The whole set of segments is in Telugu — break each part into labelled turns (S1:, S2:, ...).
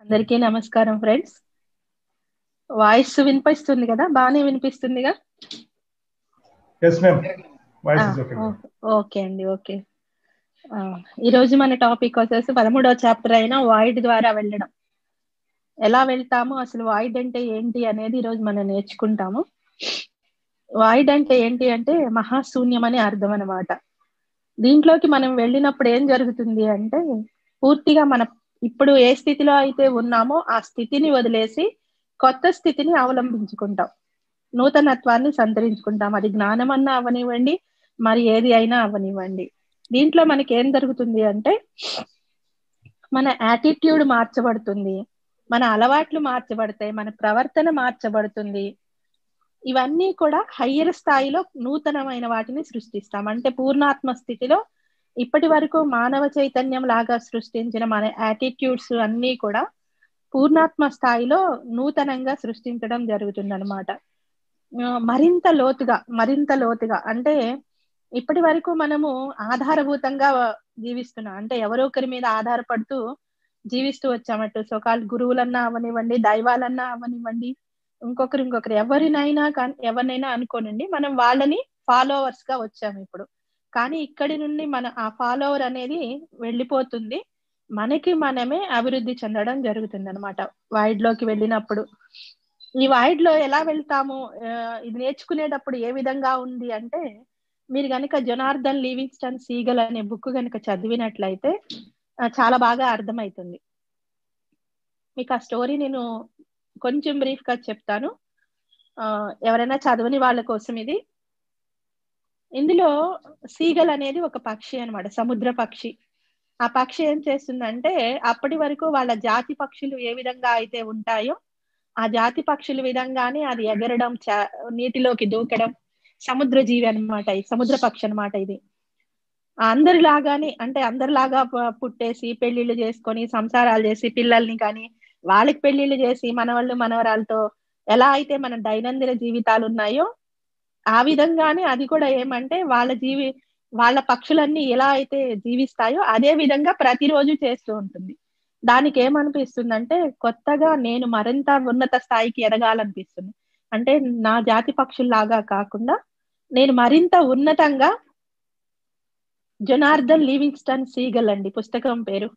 S1: అందరికీ నమస్కారం ఫ్రెండ్స్ వాయిస్ వినిపిస్తుంది కదా బాగానే వినిపిస్తుందిగా
S2: yes ma'am voice is okay
S1: okay అండి ఓకే ఈరోజు మన టాపిక్ వచ్చేసి పదమూడవ చాప్టర్ అయిన వాయిడ్ ద్వారా వెళ్ళడం ఎలా వెళ్తాము అసలు వాయిడ్ అంటే ఏంటి అనేది ఈరోజు మనం నేర్చుకుంటాము వాయిడ్ అంటే ఏంటి అంటే మహాశూన్యం అని అర్థం అనమాట దీంట్లోకి మనం వెళ్ళినప్పుడు ఏం జరుగుతుంది అంటే పూర్తిగా మన ఇప్పుడు ఏ స్థితిలో అయితే ఉన్నామో ఆ స్థితిని వదిలేసి కొత్త స్థితిని అవలంబించుకుంటాం నూతనత్వాన్ని సంతరించుకుంటాం అది జ్ఞానం అన్నా అవనివ్వండి మరి ఏది అయినా అవనివ్వండి దీంట్లో మనకి ఏం జరుగుతుంది అంటే మన యాటిట్యూడ్ మార్చబడుతుంది మన అలవాట్లు మార్చబడతాయి మన ప్రవర్తన మార్చబడుతుంది ఇవన్నీ కూడా హయ్యర్ స్థాయిలో నూతనమైన వాటిని సృష్టిస్తాం అంటే పూర్ణాత్మ స్థితిలో ఇప్పటి వరకు మానవ చైతన్యం లాగా సృష్టించిన మన యాటిట్యూడ్స్ అన్నీ కూడా పూర్ణాత్మ స్థాయిలో నూతనంగా సృష్టించడం జరుగుతుంది అనమాట మరింత లోతుగా మరింత లోతుగా అంటే ఇప్పటి వరకు మనము ఆధారభూతంగా జీవిస్తున్నాం అంటే ఎవరో ఒకరి మీద ఆధారపడుతూ జీవిస్తూ వచ్చామట్టు సోకాల్ గురువులన్నా అవనివ్వండి దైవాలన్నా అవనివ్వండి ఇంకొకరు ఇంకొకరు ఎవరినైనా కానీ ఎవరినైనా అనుకోనండి మనం వాళ్ళని ఫాలోవర్స్ గా వచ్చాము ఇప్పుడు కానీ ఇక్కడి నుండి మన ఆ ఫాలోవర్ అనేది వెళ్ళిపోతుంది మనకి మనమే అభివృద్ధి చెందడం జరుగుతుంది అనమాట వైడ్ లోకి వెళ్ళినప్పుడు ఈ వైడ్ లో ఎలా వెళ్తాము ఇది నేర్చుకునేటప్పుడు ఏ విధంగా ఉంది అంటే మీరు కనుక జనార్దన్ లివింగ్స్టన్ సీగల్ అనే బుక్ కనుక చదివినట్లయితే చాలా బాగా అర్థమవుతుంది మీకు ఆ స్టోరీ నేను కొంచెం బ్రీఫ్ గా చెప్తాను ఎవరైనా చదవని వాళ్ళ కోసం ఇది ఇందులో సీగల్ అనేది ఒక పక్షి అనమాట సముద్ర పక్షి ఆ పక్షి ఏం చేస్తుందంటే అప్పటి వరకు వాళ్ళ జాతి పక్షులు ఏ విధంగా అయితే ఉంటాయో ఆ జాతి పక్షుల విధంగానే అది ఎగరడం నీటిలోకి దూకడం సముద్ర జీవి అనమాట ఈ సముద్ర పక్షి అనమాట ఇది అందరిలాగానే అంటే అందరిలాగా పుట్టేసి పెళ్లిళ్ళు చేసుకొని సంసారాలు చేసి పిల్లల్ని కానీ వాళ్ళకి పెళ్లిళ్ళు చేసి మనవాళ్ళు మనవరాలతో ఎలా అయితే మన దైనందిన జీవితాలు ఉన్నాయో ఆ విధంగానే అది కూడా ఏమంటే వాళ్ళ జీవి వాళ్ళ పక్షులన్నీ ఎలా అయితే జీవిస్తాయో అదే విధంగా ప్రతిరోజు చేస్తూ ఉంటుంది దానికి ఏమనిపిస్తుంది అంటే కొత్తగా నేను మరింత ఉన్నత స్థాయికి ఎదగాలనిపిస్తుంది అంటే నా జాతి పక్షుల్లాగా కాకుండా నేను మరింత ఉన్నతంగా జొనార్దన్ లివింగ్స్టన్ సీగల్ అండి పుస్తకం పేరు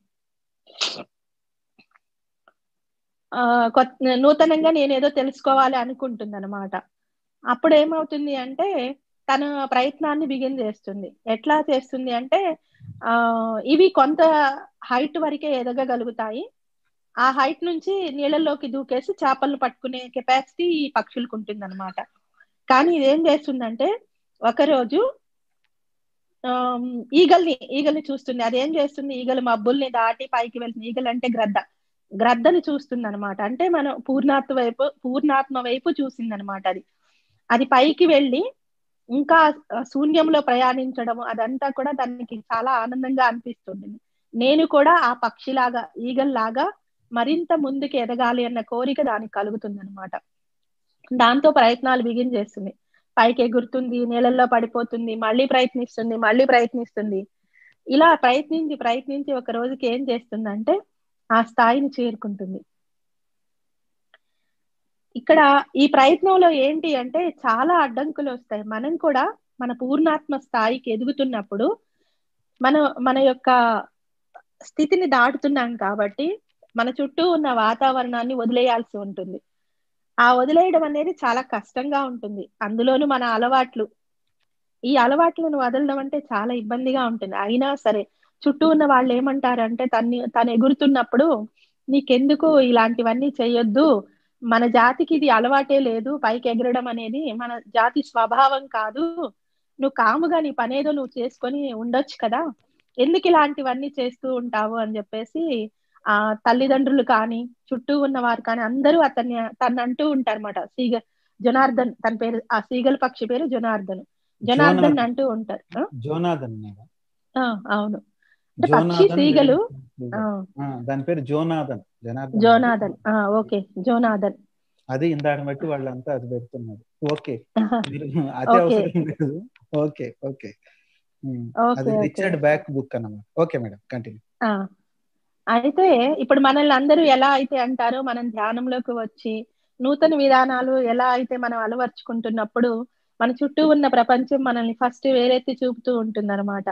S1: ఆ కొత్త నూతనంగా నేను ఏదో తెలుసుకోవాలి అనుకుంటుంది అనమాట అప్పుడు ఏమవుతుంది అంటే తన ప్రయత్నాన్ని బిగిన్ చేస్తుంది ఎట్లా చేస్తుంది అంటే ఆ ఇవి కొంత హైట్ వరకే ఎదగగలుగుతాయి ఆ హైట్ నుంచి నీళ్ళల్లోకి దూకేసి చేపలను పట్టుకునే కెపాసిటీ ఈ పక్షులకు ఉంటుంది అనమాట కానీ ఇదేం చేస్తుందంటే ఒకరోజు ఈగల్ని ఈగల్ని చూస్తుంది అదేం చేస్తుంది ఈగలు మబ్బుల్ని దాటి పైకి వెళ్తుంది ఈగలు అంటే గ్రద్ద గ్రద్దని చూస్తుంది అనమాట అంటే మనం పూర్ణాత్మ వైపు పూర్ణాత్మ వైపు చూసింది అనమాట అది అది పైకి వెళ్ళి ఇంకా శూన్యంలో ప్రయాణించడం అదంతా కూడా దానికి చాలా ఆనందంగా అనిపిస్తుంది నేను కూడా ఆ పక్షిలాగా ఈగల్లాగా మరింత ముందుకు ఎదగాలి అన్న కోరిక దానికి కలుగుతుంది అనమాట దాంతో ప్రయత్నాలు బిగిన్ చేస్తుంది పైకి ఎగురుతుంది నీళ్ళల్లో పడిపోతుంది మళ్ళీ ప్రయత్నిస్తుంది మళ్ళీ ప్రయత్నిస్తుంది ఇలా ప్రయత్నించి ప్రయత్నించి ఒక రోజుకి ఏం చేస్తుందంటే ఆ స్థాయిని చేరుకుంటుంది ఇక్కడ ఈ ప్రయత్నంలో ఏంటి అంటే చాలా అడ్డంకులు వస్తాయి మనం కూడా మన పూర్ణాత్మ స్థాయికి ఎదుగుతున్నప్పుడు మన మన యొక్క స్థితిని దాటుతున్నాం కాబట్టి మన చుట్టూ ఉన్న వాతావరణాన్ని వదిలేయాల్సి ఉంటుంది ఆ వదిలేయడం అనేది చాలా కష్టంగా ఉంటుంది అందులోనూ మన అలవాట్లు ఈ అలవాట్లను వదలడం అంటే చాలా ఇబ్బందిగా ఉంటుంది అయినా సరే చుట్టూ ఉన్న వాళ్ళు ఏమంటారంటే తన్ని తను ఎగురుతున్నప్పుడు నీకెందుకు ఇలాంటివన్నీ చేయొద్దు మన జాతికి ఇది అలవాటే లేదు పైకి ఎగరడం అనేది మన జాతి స్వభావం కాదు నువ్వు కాముగా నీ పనేదో నువ్వు చేసుకొని ఉండొచ్చు కదా ఎందుకు ఇలాంటివన్నీ చేస్తూ ఉంటావు అని చెప్పేసి ఆ తల్లిదండ్రులు కానీ చుట్టూ ఉన్న వారు కానీ అందరూ అతన్ని తను అంటూ ఉంటారన్నమాట సీగ జనార్దన్ తన పేరు ఆ సీగల్ పక్షి పేరు జనార్దన్ జనార్దన్ అంటూ ఉంటారు
S3: జోనాథన్
S1: అవును అంటే పక్షి సీగలు
S3: దాని పేరు జోనాథన్
S1: జోనాథన్ ఓకే జోనాథన్
S3: అది ఇందాక బట్టి వాళ్ళంతా అది పెడుతున్నారు ఓకే మీరు అదే అవసరం లేదు ఓకే ఓకే అది రిచర్డ్ బ్యాక్ బుక్ అన్నమాట ఓకే మేడం కంటిన్యూ
S1: అయితే ఇప్పుడు మనల్ని అందరూ ఎలా అయితే అంటారో మనం ధ్యానంలోకి వచ్చి నూతన విధానాలు ఎలా అయితే మనం అలవర్చుకుంటున్నప్పుడు మన చుట్టూ ఉన్న ప్రపంచం మనల్ని ఫస్ట్ వేరెత్తి చూపుతూ ఉంటుంది అనమాట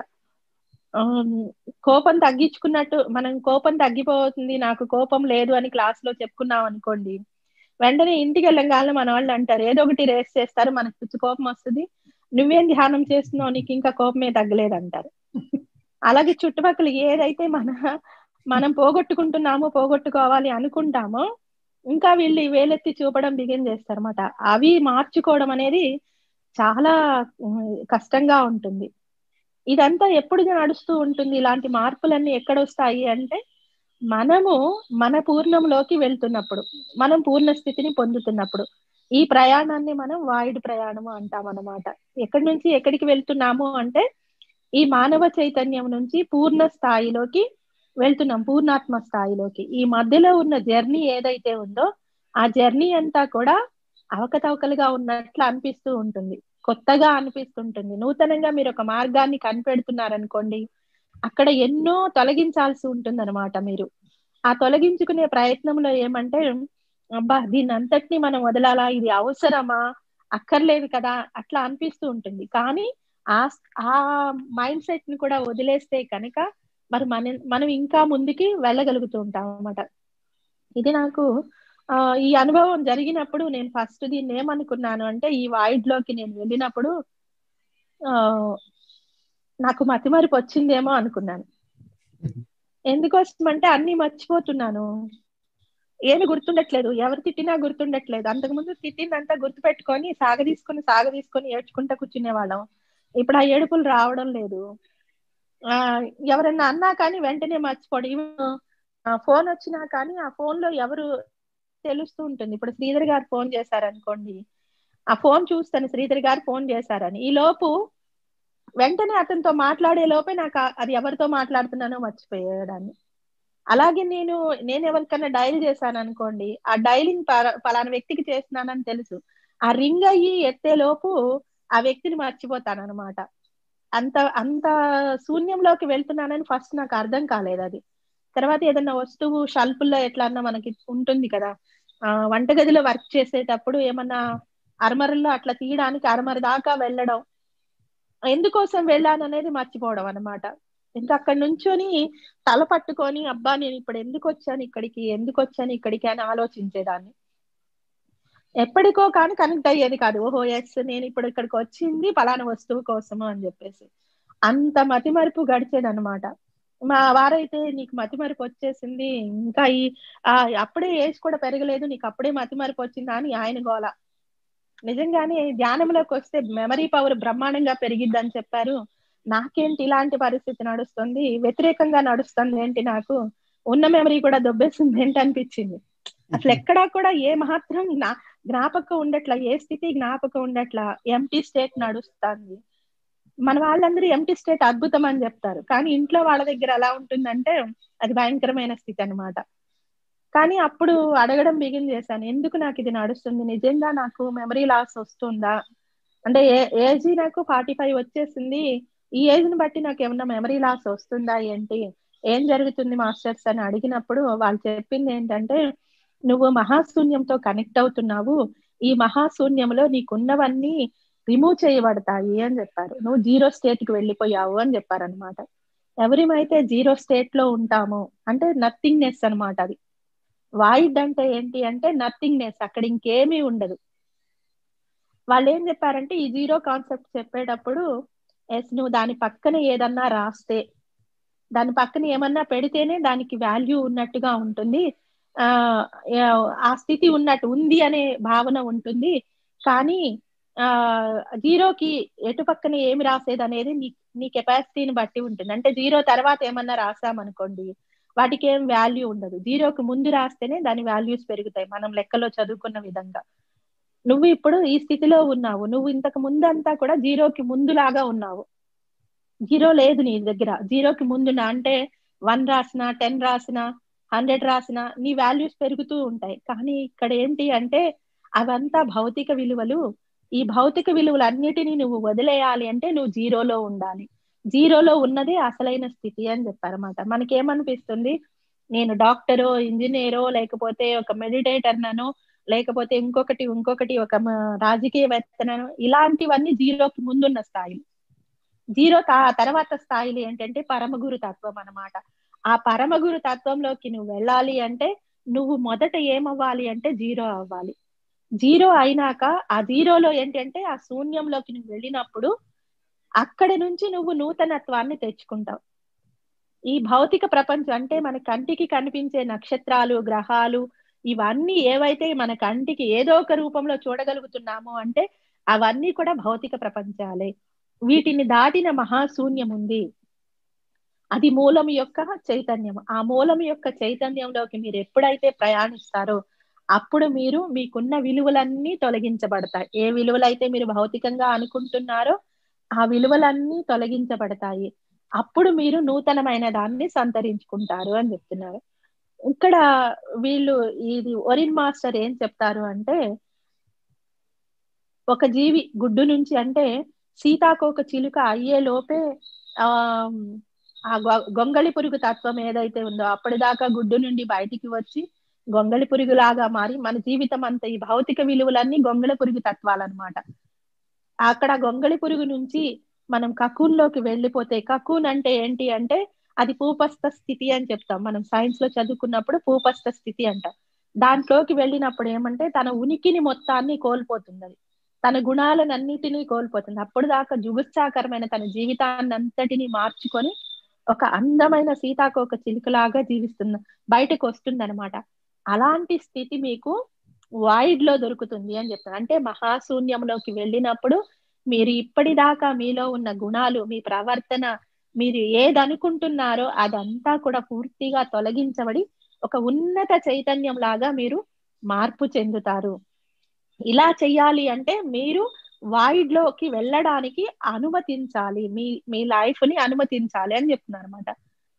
S1: కోపం తగ్గించుకున్నట్టు మనం కోపం తగ్గిపోతుంది నాకు కోపం లేదు అని క్లాస్ లో చెప్పుకున్నాం అనుకోండి వెంటనే ఇంటికి వెళ్ళగానే మన వాళ్ళు అంటారు ఏదో ఒకటి రేస్ చేస్తారు మనకు పిచ్చి కోపం వస్తుంది నువ్వేం ధ్యానం చేస్తున్నావు నీకు ఇంకా కోపమే తగ్గలేదు అంటారు అలాగే చుట్టుపక్కల ఏదైతే మన మనం పోగొట్టుకుంటున్నామో పోగొట్టుకోవాలి అనుకుంటామో ఇంకా వీళ్ళు వేలెత్తి చూపడం బిగిన్ చేస్తారన్నమాట అవి మార్చుకోవడం అనేది చాలా కష్టంగా ఉంటుంది ఇదంతా ఎప్పుడు నడుస్తూ ఉంటుంది ఇలాంటి మార్పులన్నీ ఎక్కడ వస్తాయి అంటే మనము మన పూర్ణంలోకి వెళ్తున్నప్పుడు మనం పూర్ణ స్థితిని పొందుతున్నప్పుడు ఈ ప్రయాణాన్ని మనం వాయుడు ప్రయాణము అంటాం అన్నమాట ఎక్కడి నుంచి ఎక్కడికి వెళ్తున్నాము అంటే ఈ మానవ చైతన్యం నుంచి పూర్ణ స్థాయిలోకి వెళ్తున్నాం పూర్ణాత్మ స్థాయిలోకి ఈ మధ్యలో ఉన్న జర్నీ ఏదైతే ఉందో ఆ జర్నీ అంతా కూడా అవకతవకలుగా ఉన్నట్లు అనిపిస్తూ ఉంటుంది కొత్తగా అనిపిస్తుంటుంది నూతనంగా మీరు ఒక మార్గాన్ని కనిపెడుతున్నారనుకోండి అక్కడ ఎన్నో తొలగించాల్సి ఉంటుంది అనమాట మీరు ఆ తొలగించుకునే ప్రయత్నంలో ఏమంటే అబ్బా దీన్ని అంతటిని మనం వదలాలా ఇది అవసరమా అక్కర్లేదు కదా అట్లా అనిపిస్తూ ఉంటుంది కానీ ఆ ఆ మైండ్ సెట్ ని కూడా వదిలేస్తే కనుక మరి మన మనం ఇంకా ముందుకి వెళ్ళగలుగుతూ ఉంటాం అన్నమాట ఇది నాకు ఆ ఈ అనుభవం జరిగినప్పుడు నేను ఫస్ట్ దీన్ని ఏమనుకున్నాను అంటే ఈ వాయిడ్ లోకి నేను వెళ్ళినప్పుడు ఆ నాకు మతిమరుపు వచ్చిందేమో అనుకున్నాను ఎందుకోసం అంటే అన్ని మర్చిపోతున్నాను ఏమి గుర్తుండట్లేదు ఎవరు తిట్టినా గుర్తుండట్లేదు అంతకుముందు తిట్టిందంతా గుర్తు పెట్టుకొని సాగదీసుకొని సాగదీసుకొని ఏడ్చుకుంటా కూర్చునే వాళ్ళం ఇప్పుడు ఆ ఏడుపులు రావడం లేదు ఆ ఎవరన్నా అన్నా కానీ వెంటనే మర్చిపోవడం ఫోన్ వచ్చినా కానీ ఆ ఫోన్ లో ఎవరు తెలుస్తూ ఉంటుంది ఇప్పుడు శ్రీధర్ గారు ఫోన్ చేశారనుకోండి ఆ ఫోన్ చూస్తాను శ్రీధర్ గారు ఫోన్ చేశారని ఈ లోపు వెంటనే అతనితో మాట్లాడే లోపే నాకు అది ఎవరితో మాట్లాడుతున్నానో మర్చిపోయేదాన్ని అలాగే నేను నేను ఎవరికన్నా డైల్ చేశాను అనుకోండి ఆ డైలింగ్ పలానా వ్యక్తికి చేస్తున్నానని తెలుసు ఆ రింగ్ అయ్యి ఎత్తే లోపు ఆ వ్యక్తిని మర్చిపోతాను అనమాట అంత అంత శూన్యంలోకి వెళ్తున్నానని ఫస్ట్ నాకు అర్థం కాలేదు అది తర్వాత ఏదన్నా వస్తువు షల్పుల్లో ఎట్లా అన్నా మనకి ఉంటుంది కదా ఆ వంటగదిలో వర్క్ చేసేటప్పుడు ఏమన్నా అరమరల్లో అట్లా తీయడానికి అరమర దాకా వెళ్ళడం ఎందుకోసం వెళ్ళాను అనేది మర్చిపోవడం అనమాట ఇంకా అక్కడ నుంచొని తల పట్టుకొని అబ్బా నేను ఇప్పుడు ఎందుకు వచ్చాను ఇక్కడికి ఎందుకు వచ్చాను ఇక్కడికి అని ఆలోచించేదాన్ని ఎప్పటికో కానీ కనెక్ట్ అయ్యేది కాదు ఓహో ఎస్ నేను ఇప్పుడు ఇక్కడికి వచ్చింది పలానా వస్తువు కోసము అని చెప్పేసి అంత మతిమరుపు గడిచేది అనమాట మా వారైతే నీకు మతిమరుపు వచ్చేసింది ఇంకా ఈ ఆ అప్పుడే ఏజ్ కూడా పెరగలేదు నీకు అప్పుడే మతిమరుపు వచ్చిందా అని ఆయన గోల నిజంగానే ధ్యానంలోకి వస్తే మెమరీ పవర్ బ్రహ్మాండంగా పెరిగిద్దని చెప్పారు నాకేంటి ఇలాంటి పరిస్థితి నడుస్తుంది వ్యతిరేకంగా నడుస్తుంది ఏంటి నాకు ఉన్న మెమరీ కూడా దొబ్బేస్తుంది ఏంటి అనిపించింది అసలు ఎక్కడా కూడా ఏ మాత్రం నా జ్ఞాపకం ఉండట్లా ఏ స్థితి జ్ఞాపకం ఉండట్లా ఎంటీ స్టేట్ నడుస్తుంది మన వాళ్ళందరూ ఎంటీ స్టేట్ అద్భుతం అని చెప్తారు కానీ ఇంట్లో వాళ్ళ దగ్గర ఎలా ఉంటుందంటే అది భయంకరమైన స్థితి అనమాట కానీ అప్పుడు అడగడం బిగిన్ చేశాను ఎందుకు నాకు ఇది నడుస్తుంది నిజంగా నాకు మెమరీ లాస్ వస్తుందా అంటే ఏజ్ నాకు ఫార్టీ ఫైవ్ వచ్చేసింది ఈ ఏజ్ ని బట్టి నాకు ఏమన్నా మెమరీ లాస్ వస్తుందా ఏంటి ఏం జరుగుతుంది మాస్టర్స్ అని అడిగినప్పుడు వాళ్ళు చెప్పింది ఏంటంటే నువ్వు మహాశూన్యంతో కనెక్ట్ అవుతున్నావు ఈ మహాశూన్యంలో నీకున్నవన్నీ రిమూవ్ చేయబడతాయి అని చెప్పారు నువ్వు జీరో స్టేట్ కి వెళ్ళిపోయావు అని చెప్పారనమాట ఎవరిమైతే జీరో స్టేట్ లో ఉంటామో అంటే నథింగ్నెస్ అనమాట అది వాయిడ్ అంటే ఏంటి అంటే నథింగ్నెస్ అక్కడ ఇంకేమీ ఉండదు వాళ్ళు ఏం చెప్పారంటే ఈ జీరో కాన్సెప్ట్ చెప్పేటప్పుడు ఎస్ నువ్వు దాని పక్కన ఏదన్నా రాస్తే దాని పక్కన ఏమన్నా పెడితేనే దానికి వాల్యూ ఉన్నట్టుగా ఉంటుంది ఆ ఆ స్థితి ఉన్నట్టు ఉంది అనే భావన ఉంటుంది కానీ ఆ జీరోకి ఎటు పక్కన ఏమి రాసేది అనేది నీ నీ కెపాసిటీని బట్టి ఉంటుంది అంటే జీరో తర్వాత ఏమన్నా రాసామనుకోండి వాటికి ఏం వాల్యూ ఉండదు జీరోకి ముందు రాస్తేనే దాని వాల్యూస్ పెరుగుతాయి మనం లెక్కలో చదువుకున్న విధంగా నువ్వు ఇప్పుడు ఈ స్థితిలో ఉన్నావు నువ్వు ఇంతకు ముందంతా కూడా జీరోకి ముందులాగా ఉన్నావు జీరో లేదు నీ దగ్గర జీరోకి ముందు అంటే వన్ రాసిన టెన్ రాసిన హండ్రెడ్ రాసిన నీ వాల్యూస్ పెరుగుతూ ఉంటాయి కానీ ఇక్కడ ఏంటి అంటే అవంతా భౌతిక విలువలు ఈ భౌతిక విలువలన్నిటినీ నువ్వు వదిలేయాలి అంటే నువ్వు జీరోలో ఉండాలి జీరోలో ఉన్నదే అసలైన స్థితి అని చెప్పారన్నమాట మనకేమనిపిస్తుంది నేను డాక్టరో ఇంజనీరో లేకపోతే ఒక మెడిటేటర్నను లేకపోతే ఇంకొకటి ఇంకొకటి ఒక రాజకీయవేత్తనను ఇలాంటివన్నీ జీరోకి ముందున్న స్థాయిలు జీరో తర్వాత స్థాయిలు ఏంటంటే పరమగురు తత్వం అనమాట ఆ పరమగురు తత్వంలోకి నువ్వు వెళ్ళాలి అంటే నువ్వు మొదట ఏమవ్వాలి అంటే జీరో అవ్వాలి జీరో అయినాక ఆ జీరోలో ఏంటంటే ఆ శూన్యంలోకి నువ్వు వెళ్ళినప్పుడు అక్కడి నుంచి నువ్వు నూతనత్వాన్ని తెచ్చుకుంటావు ఈ భౌతిక ప్రపంచం అంటే మన కంటికి కనిపించే నక్షత్రాలు గ్రహాలు ఇవన్నీ ఏవైతే మన కంటికి ఏదో ఒక రూపంలో చూడగలుగుతున్నామో అంటే అవన్నీ కూడా భౌతిక ప్రపంచాలే వీటిని దాటిన మహాశూన్యం ఉంది అది మూలం యొక్క చైతన్యం ఆ మూలం యొక్క చైతన్యంలోకి మీరు ఎప్పుడైతే ప్రయాణిస్తారో అప్పుడు మీరు మీకున్న విలువలన్నీ తొలగించబడతాయి ఏ విలువలైతే మీరు భౌతికంగా అనుకుంటున్నారో ఆ విలువలన్నీ తొలగించబడతాయి అప్పుడు మీరు నూతనమైన దాన్ని సంతరించుకుంటారు అని చెప్తున్నారు ఇక్కడ వీళ్ళు ఇది ఒరిన్ మాస్టర్ ఏం చెప్తారు అంటే ఒక జీవి గుడ్డు నుంచి అంటే సీతాకోక చిలుక అయ్యే లోపే ఆ ఆ గొంగళి పురుగు తత్వం ఏదైతే ఉందో అప్పటిదాకా గుడ్డు నుండి బయటికి వచ్చి గొంగళి పురుగులాగా మారి మన జీవితం అంతా ఈ భౌతిక విలువలన్నీ గొంగళి పురుగు తత్వాలన్నమాట అక్కడ గొంగళి పురుగు నుంచి మనం కకూన్లోకి వెళ్ళిపోతే కకూన్ అంటే ఏంటి అంటే అది పూపస్థ స్థితి అని చెప్తాం మనం సైన్స్ లో చదువుకున్నప్పుడు పూపస్థ స్థితి అంటాం దాంట్లోకి వెళ్ళినప్పుడు ఏమంటే తన ఉనికిని మొత్తాన్ని కోల్పోతుంది అది తన గుణాలన్నిటినీ కోల్పోతుంది అప్పుడు దాకా జుగుత్సాకరమైన తన జీవితాన్ని అంతటిని మార్చుకొని ఒక అందమైన సీతాకోక చిలుకలాగా జీవిస్తున్న బయటకు వస్తుంది అనమాట అలాంటి స్థితి మీకు వైడ్ లో దొరుకుతుంది అని చెప్తాను అంటే మహాశూన్యంలోకి వెళ్ళినప్పుడు మీరు ఇప్పటిదాకా మీలో ఉన్న గుణాలు మీ ప్రవర్తన మీరు ఏదనుకుంటున్నారో అదంతా కూడా పూర్తిగా తొలగించబడి ఒక ఉన్నత చైతన్యం లాగా మీరు మార్పు చెందుతారు ఇలా చెయ్యాలి అంటే మీరు వాయిడ్ లోకి వెళ్ళడానికి అనుమతించాలి మీ మీ లైఫ్ ని అనుమతించాలి అని చెప్తున్నారు అనమాట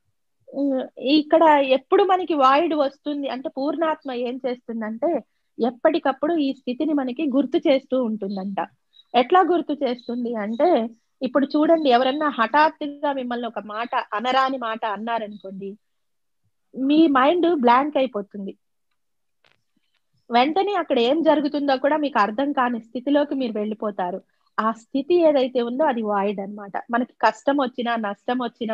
S1: ఇక్కడ ఎప్పుడు మనకి వాయిడ్ వస్తుంది అంటే పూర్ణాత్మ ఏం చేస్తుందంటే ఎప్పటికప్పుడు ఈ స్థితిని మనకి గుర్తు చేస్తూ ఉంటుందంట ఎట్లా గుర్తు చేస్తుంది అంటే ఇప్పుడు చూడండి ఎవరన్నా హఠాత్తుగా మిమ్మల్ని ఒక మాట అనరాని మాట అన్నారనుకోండి మీ మైండ్ బ్లాంక్ అయిపోతుంది వెంటనే అక్కడ ఏం జరుగుతుందో కూడా మీకు అర్థం కాని స్థితిలోకి మీరు వెళ్ళిపోతారు ఆ స్థితి ఏదైతే ఉందో అది వాయిడ్ అనమాట మనకి కష్టం వచ్చినా నష్టం వచ్చినా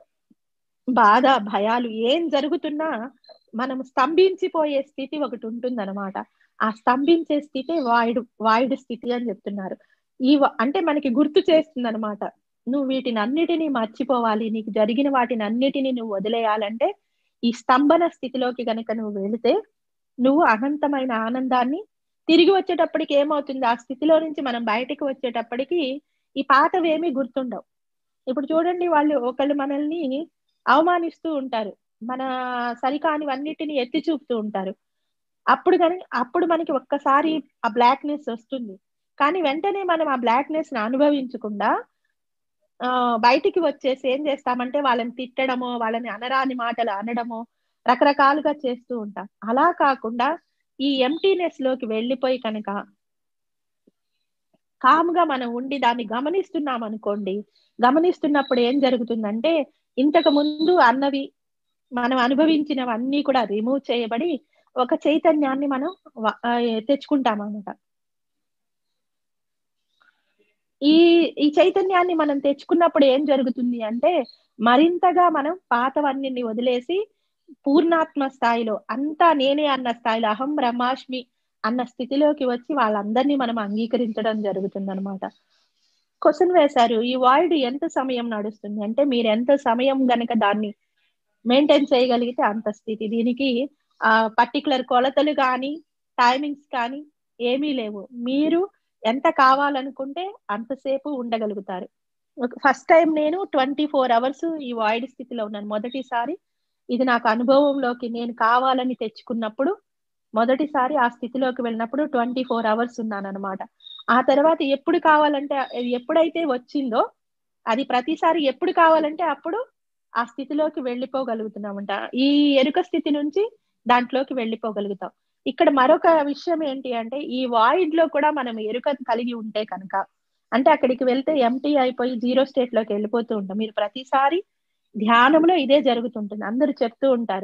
S1: బాధ భయాలు ఏం జరుగుతున్నా మనం స్తంభించిపోయే స్థితి ఒకటి ఉంటుంది అనమాట ఆ స్తంభించే స్థితి వాయిడ్ వాయిడ్ స్థితి అని చెప్తున్నారు ఈ అంటే మనకి గుర్తు చేస్తుంది అనమాట నువ్వు వీటిని అన్నిటినీ మర్చిపోవాలి నీకు జరిగిన వాటిని అన్నిటినీ నువ్వు వదిలేయాలంటే ఈ స్తంభన స్థితిలోకి గనక నువ్వు వెళితే నువ్వు అనంతమైన ఆనందాన్ని తిరిగి వచ్చేటప్పటికి ఏమవుతుంది ఆ స్థితిలో నుంచి మనం బయటకు వచ్చేటప్పటికి ఈ పాతవేమీ గుర్తుండవు ఇప్పుడు చూడండి వాళ్ళు ఒకళ్ళు మనల్ని అవమానిస్తూ ఉంటారు మన సరికానివన్నిటిని ఎత్తి చూపుతూ ఉంటారు అప్పుడు కానీ అప్పుడు మనకి ఒక్కసారి ఆ బ్లాక్నెస్ వస్తుంది కానీ వెంటనే మనం ఆ బ్లాక్నెస్ ని అనుభవించకుండా ఆ బయటికి వచ్చేసి ఏం చేస్తామంటే వాళ్ళని తిట్టడమో వాళ్ళని అనరాని మాటలు అనడమో రకరకాలుగా చేస్తూ ఉంటాం అలా కాకుండా ఈ ఎంటీనెస్ లోకి వెళ్ళిపోయి కనుక కామ్గా మనం ఉండి దాన్ని గమనిస్తున్నాం అనుకోండి గమనిస్తున్నప్పుడు ఏం జరుగుతుందంటే ఇంతకు ముందు అన్నవి మనం అనుభవించినవన్నీ కూడా రిమూవ్ చేయబడి ఒక చైతన్యాన్ని మనం తెచ్చుకుంటాం అనమాట ఈ ఈ చైతన్యాన్ని మనం తెచ్చుకున్నప్పుడు ఏం జరుగుతుంది అంటే మరింతగా మనం పాతవన్నీ వదిలేసి పూర్ణాత్మ స్థాయిలో అంతా నేనే అన్న స్థాయిలో అహం బ్రహ్మాష్మి అన్న స్థితిలోకి వచ్చి వాళ్ళందరినీ మనం అంగీకరించడం జరుగుతుంది అనమాట క్వశ్చన్ వేశారు ఈ వాయిడ్ ఎంత సమయం నడుస్తుంది అంటే మీరు ఎంత సమయం గనక దాన్ని మెయింటైన్ చేయగలిగితే అంత స్థితి దీనికి ఆ పర్టికులర్ కొలతలు కానీ టైమింగ్స్ కానీ ఏమీ లేవు మీరు ఎంత కావాలనుకుంటే అంతసేపు ఉండగలుగుతారు ఫస్ట్ టైం నేను ట్వంటీ ఫోర్ అవర్స్ ఈ వాయిడ్ స్థితిలో ఉన్నాను మొదటిసారి ఇది నాకు అనుభవంలోకి నేను కావాలని తెచ్చుకున్నప్పుడు మొదటిసారి ఆ స్థితిలోకి వెళ్ళినప్పుడు ట్వంటీ ఫోర్ అవర్స్ ఉన్నాను అనమాట ఆ తర్వాత ఎప్పుడు కావాలంటే ఎప్పుడైతే వచ్చిందో అది ప్రతిసారి ఎప్పుడు కావాలంటే అప్పుడు ఆ స్థితిలోకి వెళ్ళిపోగలుగుతున్నామంట ఈ ఎరుక స్థితి నుంచి దాంట్లోకి వెళ్ళిపోగలుగుతాం ఇక్కడ మరొక విషయం ఏంటి అంటే ఈ వాయిడ్ లో కూడా మనం ఎరుక కలిగి ఉంటే కనుక అంటే అక్కడికి వెళ్తే ఎంటీ అయిపోయి జీరో స్టేట్ లోకి వెళ్ళిపోతూ ఉంటాం మీరు ప్రతిసారి ధ్యానంలో ఇదే జరుగుతుంటుంది అందరూ చెప్తూ ఉంటారు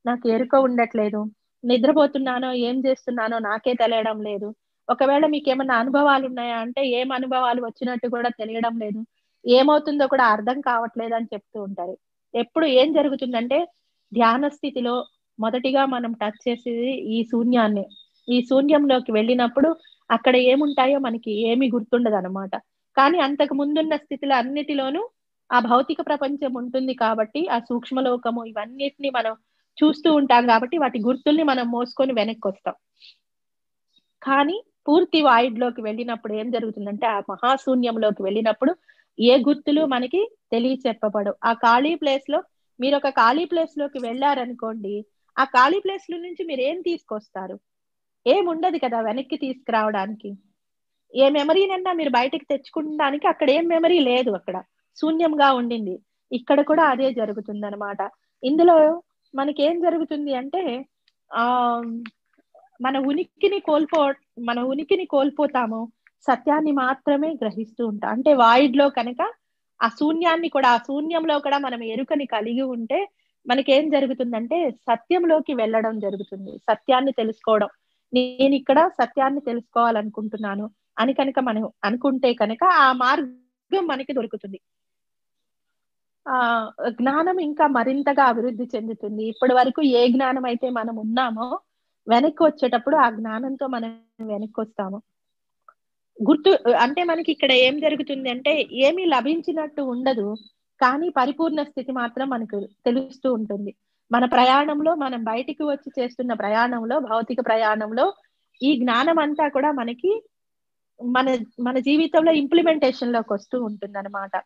S1: నాకు ఎరుక ఉండట్లేదు నిద్రపోతున్నానో ఏం చేస్తున్నానో నాకే తెలియడం లేదు ఒకవేళ మీకు ఏమైనా అనుభవాలు ఉన్నాయా అంటే ఏం అనుభవాలు వచ్చినట్టు కూడా తెలియడం లేదు ఏమవుతుందో కూడా అర్థం కావట్లేదు అని చెప్తూ ఉంటారు ఎప్పుడు ఏం జరుగుతుందంటే ధ్యాన స్థితిలో మొదటిగా మనం టచ్ చేసేది ఈ శూన్యాన్ని ఈ శూన్యంలోకి వెళ్ళినప్పుడు అక్కడ ఏముంటాయో మనకి ఏమి గుర్తుండదు అనమాట కానీ అంతకు ముందున్న స్థితిలో అన్నిటిలోనూ ఆ భౌతిక ప్రపంచం ఉంటుంది కాబట్టి ఆ సూక్ష్మలోకము ఇవన్నిటిని మనం చూస్తూ ఉంటాం కాబట్టి వాటి గుర్తుల్ని మనం మోసుకొని వెనక్కి వస్తాం కానీ పూర్తి వాయిడ్ లోకి వెళ్ళినప్పుడు ఏం జరుగుతుందంటే ఆ మహాశూన్యంలోకి వెళ్ళినప్పుడు ఏ గుర్తులు మనకి తెలియ చెప్పబడు ఆ ఖాళీ ప్లేస్ లో మీరు ఒక ఖాళీ ప్లేస్ లోకి వెళ్ళారనుకోండి ఆ ఖాళీ ప్లేస్ లో నుంచి మీరు ఏం తీసుకొస్తారు ఏముండదు కదా వెనక్కి తీసుకురావడానికి ఏ మెమరీనన్నా మీరు బయటకు తెచ్చుకోవడానికి అక్కడ ఏం మెమరీ లేదు అక్కడ శూన్యంగా ఉండింది ఇక్కడ కూడా అదే జరుగుతుంది అనమాట ఇందులో మనకి ఏం జరుగుతుంది అంటే ఆ మన ఉనికిని కోల్పో మన ఉనికిని కోల్పోతాము సత్యాన్ని మాత్రమే గ్రహిస్తూ ఉంటాం అంటే వాయిడ్ లో కనుక ఆ శూన్యాన్ని కూడా ఆ శూన్యంలో కూడా మనం ఎరుకని కలిగి ఉంటే మనకేం జరుగుతుందంటే సత్యంలోకి వెళ్ళడం జరుగుతుంది సత్యాన్ని తెలుసుకోవడం నేను ఇక్కడ సత్యాన్ని తెలుసుకోవాలనుకుంటున్నాను అని కనుక మనం అనుకుంటే కనుక ఆ మార్గం మనకి దొరుకుతుంది ఆ జ్ఞానం ఇంకా మరింతగా అభివృద్ధి చెందుతుంది ఇప్పటి వరకు ఏ జ్ఞానం అయితే మనం ఉన్నామో వెనక్కి వచ్చేటప్పుడు ఆ జ్ఞానంతో మనం వెనక్కి వస్తాము గుర్తు అంటే మనకి ఇక్కడ ఏం జరుగుతుంది అంటే ఏమీ లభించినట్టు ఉండదు కానీ పరిపూర్ణ స్థితి మాత్రం మనకు తెలుస్తూ ఉంటుంది మన ప్రయాణంలో మనం బయటికి వచ్చి చేస్తున్న ప్రయాణంలో భౌతిక ప్రయాణంలో ఈ జ్ఞానం అంతా కూడా మనకి మన మన జీవితంలో ఇంప్లిమెంటేషన్ లోకి వస్తూ ఉంటుంది అనమాట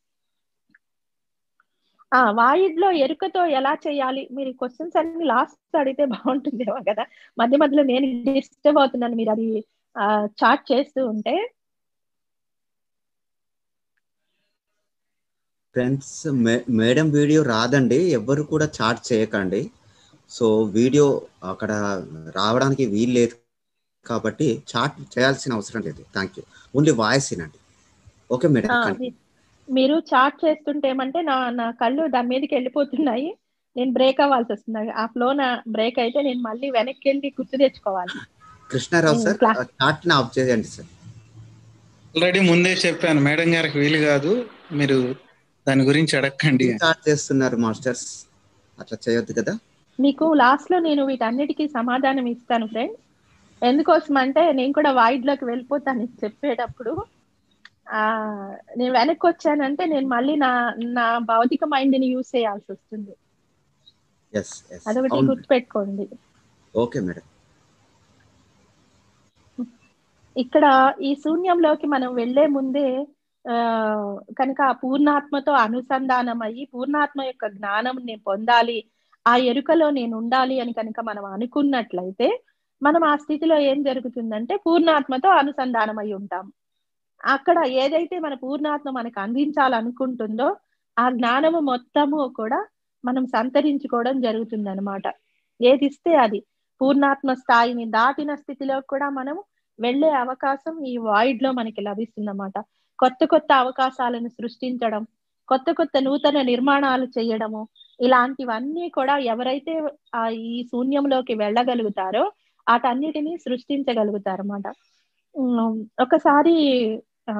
S1: ఆ వాయిడ్ లో ఎరుకతో ఎలా చేయాలి మీరు క్వశ్చన్స్ అన్ని లాస్ట్ అడిగితే బాగుంటుందేమో కదా మధ్య మధ్యలో నేను డిస్టర్బ్ అవుతున్నాను మీరు అది చాట్ చేస్తూ ఉంటే
S4: ఫ్రెండ్స్ మేడం వీడియో రాదండి ఎవ్వరు కూడా చాట్ చేయకండి సో వీడియో అక్కడ రావడానికి వీలు లేదు కాబట్టి చాట్ చేయాల్సిన అవసరం లేదు థ్యాంక్ యూ ఓన్లీ వాయిస్ వినండి ఓకే మేడం
S1: మీరు చాట్ చేస్తుంటే ఏమంటే నా నా కళ్ళు దాని మీదకి వెళ్ళిపోతున్నాయి నేను బ్రేక్ అవ్వాల్సి వస్తుంది ఆ ఫ్లో నా బ్రేక్ అయితే నేను మళ్ళీ వెనక్కి వెళ్ళి గుర్తు తెచ్చుకోవాలి
S4: కృష్ణారావు సార్ చాట్ ని ఆఫ్ చేయండి సార్
S3: ఆల్రెడీ ముందే చెప్పాను మేడం గారికి వీలు కాదు మీరు దాని గురించి అడగండి
S4: చాట్ చేస్తున్నారు మాస్టర్స్ అట్లా చేయొద్దు కదా
S1: మీకు లాస్ట్ లో నేను వీటన్నిటికీ సమాధానం ఇస్తాను ఫ్రెండ్స్ ఎందుకోసం అంటే నేను కూడా వాయిడ్ లోకి వెళ్ళిపోతాను చెప్పేటప్పుడు ఆ నేను వెనక్కి వచ్చానంటే నేను మళ్ళీ నా నా భౌతిక మైండ్ ని యూజ్ చేయాల్సి వస్తుంది అదొకటి గుర్తుపెట్టుకోండి
S4: ఓకే మేడం
S1: ఇక్కడ ఈ శూన్యంలోకి మనం వెళ్లే ముందే ఆ కనుక ఆ పూర్ణాత్మతో అనుసంధానం అయ్యి పూర్ణాత్మ యొక్క జ్ఞానం నేను పొందాలి ఆ ఎరుకలో నేను ఉండాలి అని కనుక మనం అనుకున్నట్లయితే మనం ఆ స్థితిలో ఏం జరుగుతుందంటే పూర్ణాత్మతో అనుసంధానం అయి ఉంటాం అక్కడ ఏదైతే మన పూర్ణాత్మ మనకు అందించాలనుకుంటుందో ఆ జ్ఞానము మొత్తము కూడా మనం సంతరించుకోవడం జరుగుతుంది అనమాట ఏది ఇస్తే అది పూర్ణాత్మ స్థాయిని దాటిన స్థితిలో కూడా మనం వెళ్లే అవకాశం ఈ వాయిడ్ లో మనకి లభిస్తుంది అన్నమాట కొత్త కొత్త అవకాశాలను సృష్టించడం కొత్త కొత్త నూతన నిర్మాణాలు చేయడము ఇలాంటివన్నీ కూడా ఎవరైతే ఆ ఈ శూన్యంలోకి వెళ్ళగలుగుతారో వాటన్నిటిని సృష్టించగలుగుతారు అన్నమాట ఒకసారి ఆ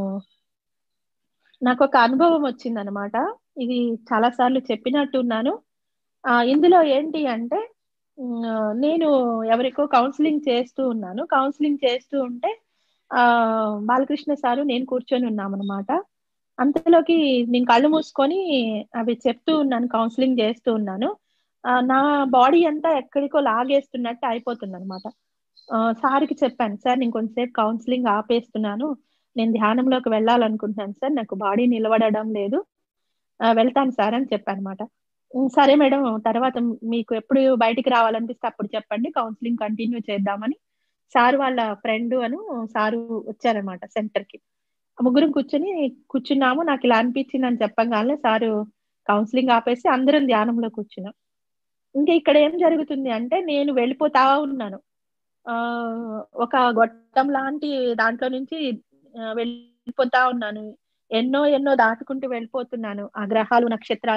S1: నాకు ఒక అనుభవం వచ్చింది అనమాట ఇది చాలా సార్లు చెప్పినట్టున్నాను ఆ ఇందులో ఏంటి అంటే నేను ఎవరికో కౌన్సిలింగ్ చేస్తూ ఉన్నాను కౌన్సిలింగ్ చేస్తూ ఉంటే ఆ బాలకృష్ణ సారు నేను కూర్చొని ఉన్నామన్నమాట అంతలోకి నేను కళ్ళు మూసుకొని అవి చెప్తూ ఉన్నాను కౌన్సిలింగ్ చేస్తూ ఉన్నాను నా బాడీ అంతా ఎక్కడికో లాగేస్తున్నట్టు అయిపోతుంది అనమాట సార్కి చెప్పాను సార్ నేను కొంతసేపు కౌన్సిలింగ్ ఆపేస్తున్నాను నేను ధ్యానంలోకి వెళ్ళాలనుకుంటున్నాను సార్ నాకు బాడీ నిలబడడం లేదు వెళ్తాను సార్ అని చెప్పాను అనమాట సరే మేడం తర్వాత మీకు ఎప్పుడు బయటికి రావాలనిపిస్తే అప్పుడు చెప్పండి కౌన్సిలింగ్ కంటిన్యూ చేద్దామని సార్ వాళ్ళ ఫ్రెండ్ అను సారు వచ్చారనమాట సెంటర్ కి ముగ్గురం కూర్చొని కూర్చున్నాము నాకు ఇలా అనిపించింది అని చెప్పగానే సారు కౌన్సిలింగ్ ఆపేసి అందరం ధ్యానంలో కూర్చున్నాం ఇంకా ఇక్కడ ఏం జరుగుతుంది అంటే నేను వెళ్ళిపోతా ఉన్నాను ఆ ఒక గొట్టం లాంటి దాంట్లో నుంచి వెళ్ళిపోతా ఉన్నాను ఎన్నో ఎన్నో దాటుకుంటూ వెళ్ళిపోతున్నాను ఆ గ్రహాలు నక్షత్రాలు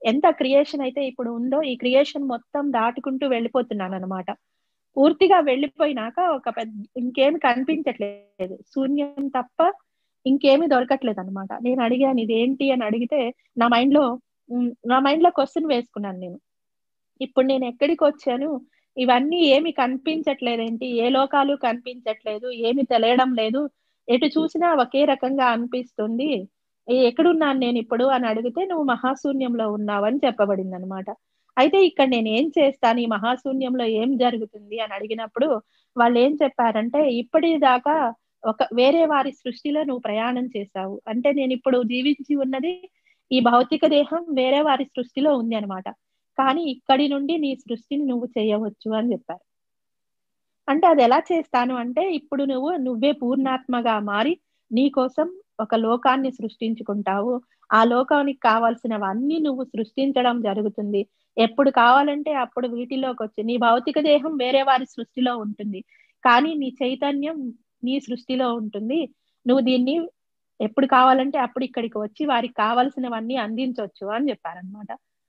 S1: ఎంత క్రియేషన్ అయితే ఇప్పుడు ఉందో ఈ క్రియేషన్ మొత్తం దాటుకుంటూ వెళ్ళిపోతున్నాను అనమాట పూర్తిగా వెళ్ళిపోయినాక ఒక పెద్ద ఇంకేమి కనిపించట్లేదు శూన్యం తప్ప ఇంకేమీ దొరకట్లేదు అనమాట నేను అడిగాను ఇది ఏంటి అని అడిగితే నా మైండ్ లో నా మైండ్ లో క్వశ్చన్ వేసుకున్నాను నేను ఇప్పుడు నేను ఎక్కడికి వచ్చాను ఇవన్నీ ఏమి కనిపించట్లేదేంటి ఏ లోకాలు కనిపించట్లేదు ఏమి తెలియడం లేదు ఎటు చూసినా ఒకే రకంగా అనిపిస్తుంది ఎక్కడున్నాను నేను ఇప్పుడు అని అడిగితే నువ్వు మహాశూన్యంలో ఉన్నావు అని చెప్పబడింది అనమాట అయితే ఇక్కడ నేను ఏం చేస్తాను ఈ మహాశూన్యంలో ఏం జరుగుతుంది అని అడిగినప్పుడు వాళ్ళు ఏం చెప్పారంటే ఇప్పటిదాకా ఒక వేరే వారి సృష్టిలో నువ్వు ప్రయాణం చేశావు అంటే నేను ఇప్పుడు జీవించి ఉన్నది ఈ భౌతిక దేహం వేరే వారి సృష్టిలో ఉంది అనమాట కానీ ఇక్కడి నుండి నీ సృష్టిని నువ్వు చేయవచ్చు అని చెప్పారు అంటే అది ఎలా చేస్తాను అంటే ఇప్పుడు నువ్వు నువ్వే పూర్ణాత్మగా మారి నీ కోసం ఒక లోకాన్ని సృష్టించుకుంటావు ఆ లోకానికి కావాల్సినవన్నీ నువ్వు సృష్టించడం జరుగుతుంది ఎప్పుడు కావాలంటే అప్పుడు వీటిలోకి వచ్చి నీ భౌతిక దేహం వేరే వారి సృష్టిలో ఉంటుంది కానీ నీ చైతన్యం నీ సృష్టిలో ఉంటుంది నువ్వు దీన్ని ఎప్పుడు కావాలంటే అప్పుడు ఇక్కడికి వచ్చి వారికి కావాల్సినవన్నీ అందించవచ్చు అని చెప్పారనమాట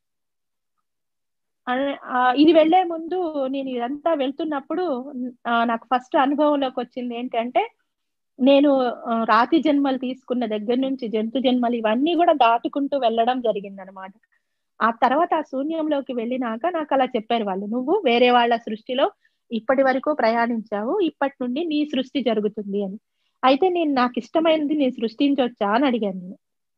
S1: ఇది వెళ్లే ముందు నేను ఇదంతా వెళ్తున్నప్పుడు నాకు ఫస్ట్ అనుభవంలోకి వచ్చింది ఏంటంటే నేను రాతి జన్మలు తీసుకున్న దగ్గర నుంచి జంతు జన్మలు ఇవన్నీ కూడా దాటుకుంటూ వెళ్ళడం జరిగింది అనమాట ఆ తర్వాత ఆ శూన్యంలోకి వెళ్ళినాక నాకు అలా చెప్పారు వాళ్ళు నువ్వు వేరే వాళ్ళ సృష్టిలో ఇప్పటి వరకు ప్రయాణించావు ఇప్పటి నుండి నీ సృష్టి జరుగుతుంది అని అయితే నేను నాకు ఇష్టమైనది నేను సృష్టించవచ్చా అని అడిగాను నేను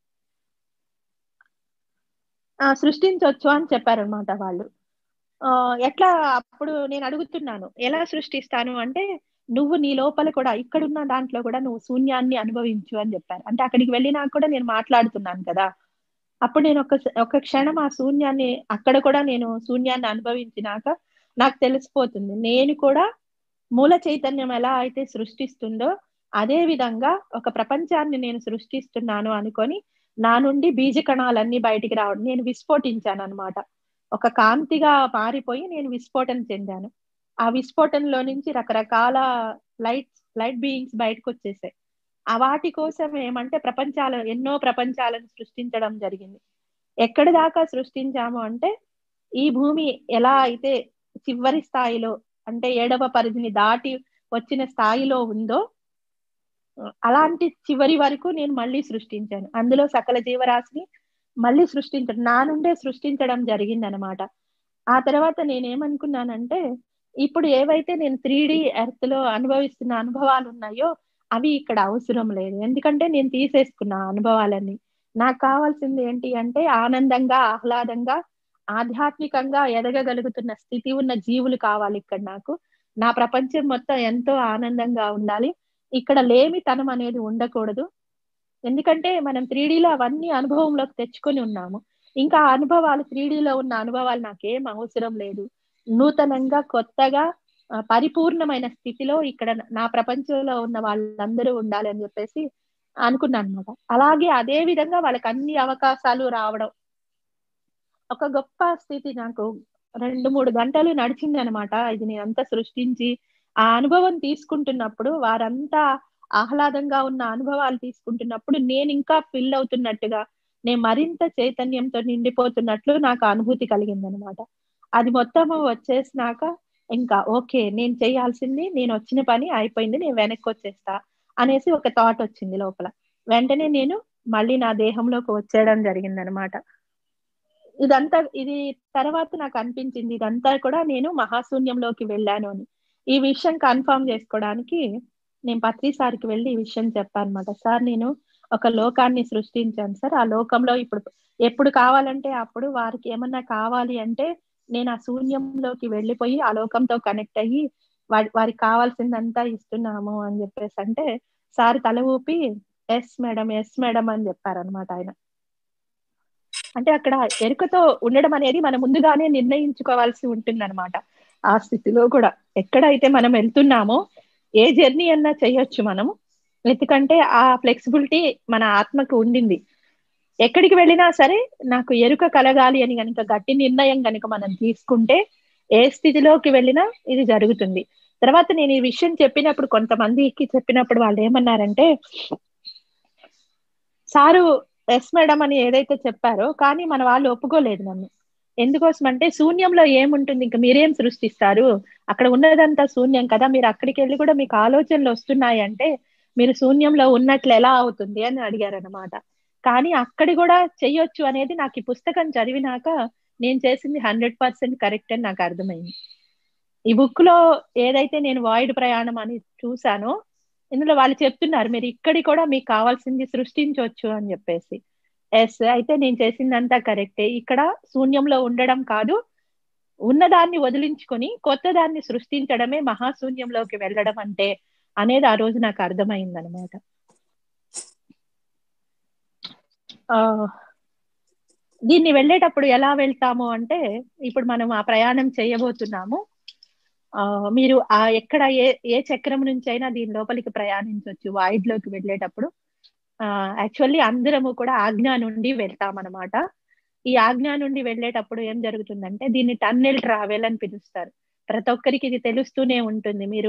S1: ఆ సృష్టించవచ్చు అని చెప్పారనమాట వాళ్ళు ఆ ఎట్లా అప్పుడు నేను అడుగుతున్నాను ఎలా సృష్టిస్తాను అంటే నువ్వు నీ లోపల కూడా ఇక్కడున్న దాంట్లో కూడా నువ్వు శూన్యాన్ని అనుభవించు అని చెప్పారు అంటే అక్కడికి వెళ్ళినా కూడా నేను మాట్లాడుతున్నాను కదా అప్పుడు నేను ఒక ఒక క్షణం ఆ శూన్యాన్ని అక్కడ కూడా నేను శూన్యాన్ని అనుభవించినాక నాకు తెలిసిపోతుంది నేను కూడా మూల చైతన్యం ఎలా అయితే సృష్టిస్తుందో అదే విధంగా ఒక ప్రపంచాన్ని నేను సృష్టిస్తున్నాను అనుకొని నా నుండి బీజ కణాలన్నీ బయటికి రావడం నేను విస్ఫోటించాను అనమాట ఒక కాంతిగా మారిపోయి నేను విస్ఫోటన చెందాను ఆ విస్ఫోటనలో నుంచి రకరకాల లైట్ లైట్ బీయింగ్స్ బయటకు వచ్చేసాయి ఆ వాటి కోసం ఏమంటే ప్రపంచాల ఎన్నో ప్రపంచాలను సృష్టించడం జరిగింది ఎక్కడి దాకా సృష్టించాము అంటే ఈ భూమి ఎలా అయితే చివరి స్థాయిలో అంటే ఏడవ పరిధిని దాటి వచ్చిన స్థాయిలో ఉందో అలాంటి చివరి వరకు నేను మళ్ళీ సృష్టించాను అందులో సకల జీవరాశిని మళ్ళీ సృష్టించడం నా నుండే సృష్టించడం జరిగింది అనమాట ఆ తర్వాత నేనేమనుకున్నానంటే ఇప్పుడు ఏవైతే నేను త్రీ డి ఎర్త్ లో అనుభవిస్తున్న అనుభవాలు ఉన్నాయో అవి ఇక్కడ అవసరం లేదు ఎందుకంటే నేను తీసేసుకున్న అనుభవాలన్నీ నాకు కావాల్సింది ఏంటి అంటే ఆనందంగా ఆహ్లాదంగా ఆధ్యాత్మికంగా ఎదగగలుగుతున్న స్థితి ఉన్న జీవులు కావాలి ఇక్కడ నాకు నా ప్రపంచం మొత్తం ఎంతో ఆనందంగా ఉండాలి ఇక్కడ లేమితనం అనేది ఉండకూడదు ఎందుకంటే మనం త్రీడీలో అవన్నీ అనుభవంలోకి తెచ్చుకొని ఉన్నాము ఇంకా ఆ అనుభవాలు త్రీడీలో ఉన్న అనుభవాలు నాకేం అవసరం లేదు నూతనంగా కొత్తగా పరిపూర్ణమైన స్థితిలో ఇక్కడ నా ప్రపంచంలో ఉన్న వాళ్ళందరూ ఉండాలి అని చెప్పేసి అనుకున్నాను అనమాట అలాగే అదే విధంగా వాళ్ళకి అన్ని అవకాశాలు రావడం ఒక గొప్ప స్థితి నాకు రెండు మూడు గంటలు నడిచింది అనమాట ఇది నేనంతా సృష్టించి ఆ అనుభవం తీసుకుంటున్నప్పుడు వారంతా ఆహ్లాదంగా ఉన్న అనుభవాలు తీసుకుంటున్నప్పుడు నేను ఇంకా ఫిల్ అవుతున్నట్టుగా నేను మరింత చైతన్యంతో నిండిపోతున్నట్లు నాకు అనుభూతి కలిగింది అనమాట అది మొత్తం వచ్చేసినాక ఇంకా ఓకే నేను చేయాల్సింది నేను వచ్చిన పని అయిపోయింది నేను వెనక్కి వచ్చేస్తా అనేసి ఒక థాట్ వచ్చింది లోపల వెంటనే నేను మళ్ళీ నా దేహంలోకి వచ్చేయడం జరిగింది అనమాట ఇదంతా ఇది తర్వాత నాకు అనిపించింది ఇదంతా కూడా నేను మహాశూన్యంలోకి వెళ్ళాను అని ఈ విషయం కన్ఫర్మ్ చేసుకోవడానికి నేను పత్రి సార్కి వెళ్ళి ఈ విషయం చెప్పాను అనమాట సార్ నేను ఒక లోకాన్ని సృష్టించాను సార్ ఆ లోకంలో ఇప్పుడు ఎప్పుడు కావాలంటే అప్పుడు వారికి ఏమన్నా కావాలి అంటే నేను ఆ శూన్యంలోకి వెళ్ళిపోయి ఆ లోకంతో కనెక్ట్ అయ్యి వారి వారికి కావాల్సిందంతా ఇస్తున్నాము అని చెప్పేసి అంటే సార్ తల ఊపి ఎస్ మేడం ఎస్ మేడం అని చెప్పారనమాట ఆయన అంటే అక్కడ ఎరుకతో ఉండడం అనేది మనం ముందుగానే నిర్ణయించుకోవాల్సి ఉంటుంది అనమాట ఆ స్థితిలో కూడా ఎక్కడైతే మనం వెళ్తున్నామో ఏ జర్నీ అన్నా చేయొచ్చు మనము ఎందుకంటే ఆ ఫ్లెక్సిబిలిటీ మన ఆత్మకు ఉండింది ఎక్కడికి వెళ్ళినా సరే నాకు ఎరుక కలగాలి అని కనుక గట్టి నిర్ణయం కనుక మనం తీసుకుంటే ఏ స్థితిలోకి వెళ్ళినా ఇది జరుగుతుంది తర్వాత నేను ఈ విషయం చెప్పినప్పుడు కొంతమందికి చెప్పినప్పుడు వాళ్ళు ఏమన్నారంటే సారు ఎస్ మేడం అని ఏదైతే చెప్పారో కానీ మన వాళ్ళు ఒప్పుకోలేదు నన్ను ఎందుకోసం అంటే శూన్యంలో ఏముంటుంది ఇంకా మీరేం సృష్టిస్తారు అక్కడ ఉన్నదంతా శూన్యం కదా మీరు అక్కడికి వెళ్ళి కూడా మీకు ఆలోచనలు వస్తున్నాయి అంటే మీరు శూన్యంలో ఉన్నట్లు ఎలా అవుతుంది అని అడిగారు అనమాట కానీ అక్కడి కూడా చెయ్యొచ్చు అనేది నాకు ఈ పుస్తకం చదివినాక నేను చేసింది హండ్రెడ్ పర్సెంట్ కరెక్ట్ అని నాకు అర్థమైంది ఈ బుక్ లో ఏదైతే నేను వాయిడ్ ప్రయాణం అని చూసానో ఇందులో వాళ్ళు చెప్తున్నారు మీరు ఇక్కడి కూడా మీకు కావాల్సింది సృష్టించవచ్చు అని చెప్పేసి ఎస్ అయితే నేను చేసిందంతా కరెక్టే ఇక్కడ శూన్యంలో ఉండడం కాదు ఉన్నదాన్ని వదిలించుకొని కొత్త దాన్ని సృష్టించడమే మహాశూన్యంలోకి వెళ్ళడం అంటే అనేది ఆ రోజు నాకు అర్థమైంది అనమాట దీన్ని వెళ్ళేటప్పుడు ఎలా వెళ్తాము అంటే ఇప్పుడు మనం ఆ ప్రయాణం చేయబోతున్నాము ఆ మీరు ఆ ఎక్కడ ఏ ఏ చక్రం నుంచి అయినా దీని లోపలికి ప్రయాణించవచ్చు వాయిడ్ లోకి వెళ్ళేటప్పుడు ఆ యాక్చువల్లీ అందరము కూడా ఆజ్ఞా నుండి వెళ్తామన్నమాట ఈ ఆజ్ఞా నుండి వెళ్ళేటప్పుడు ఏం జరుగుతుందంటే దీన్ని టన్నెల్ ట్రావెల్ అని పిలుస్తారు ప్రతి ఒక్కరికి ఇది తెలుస్తూనే ఉంటుంది మీరు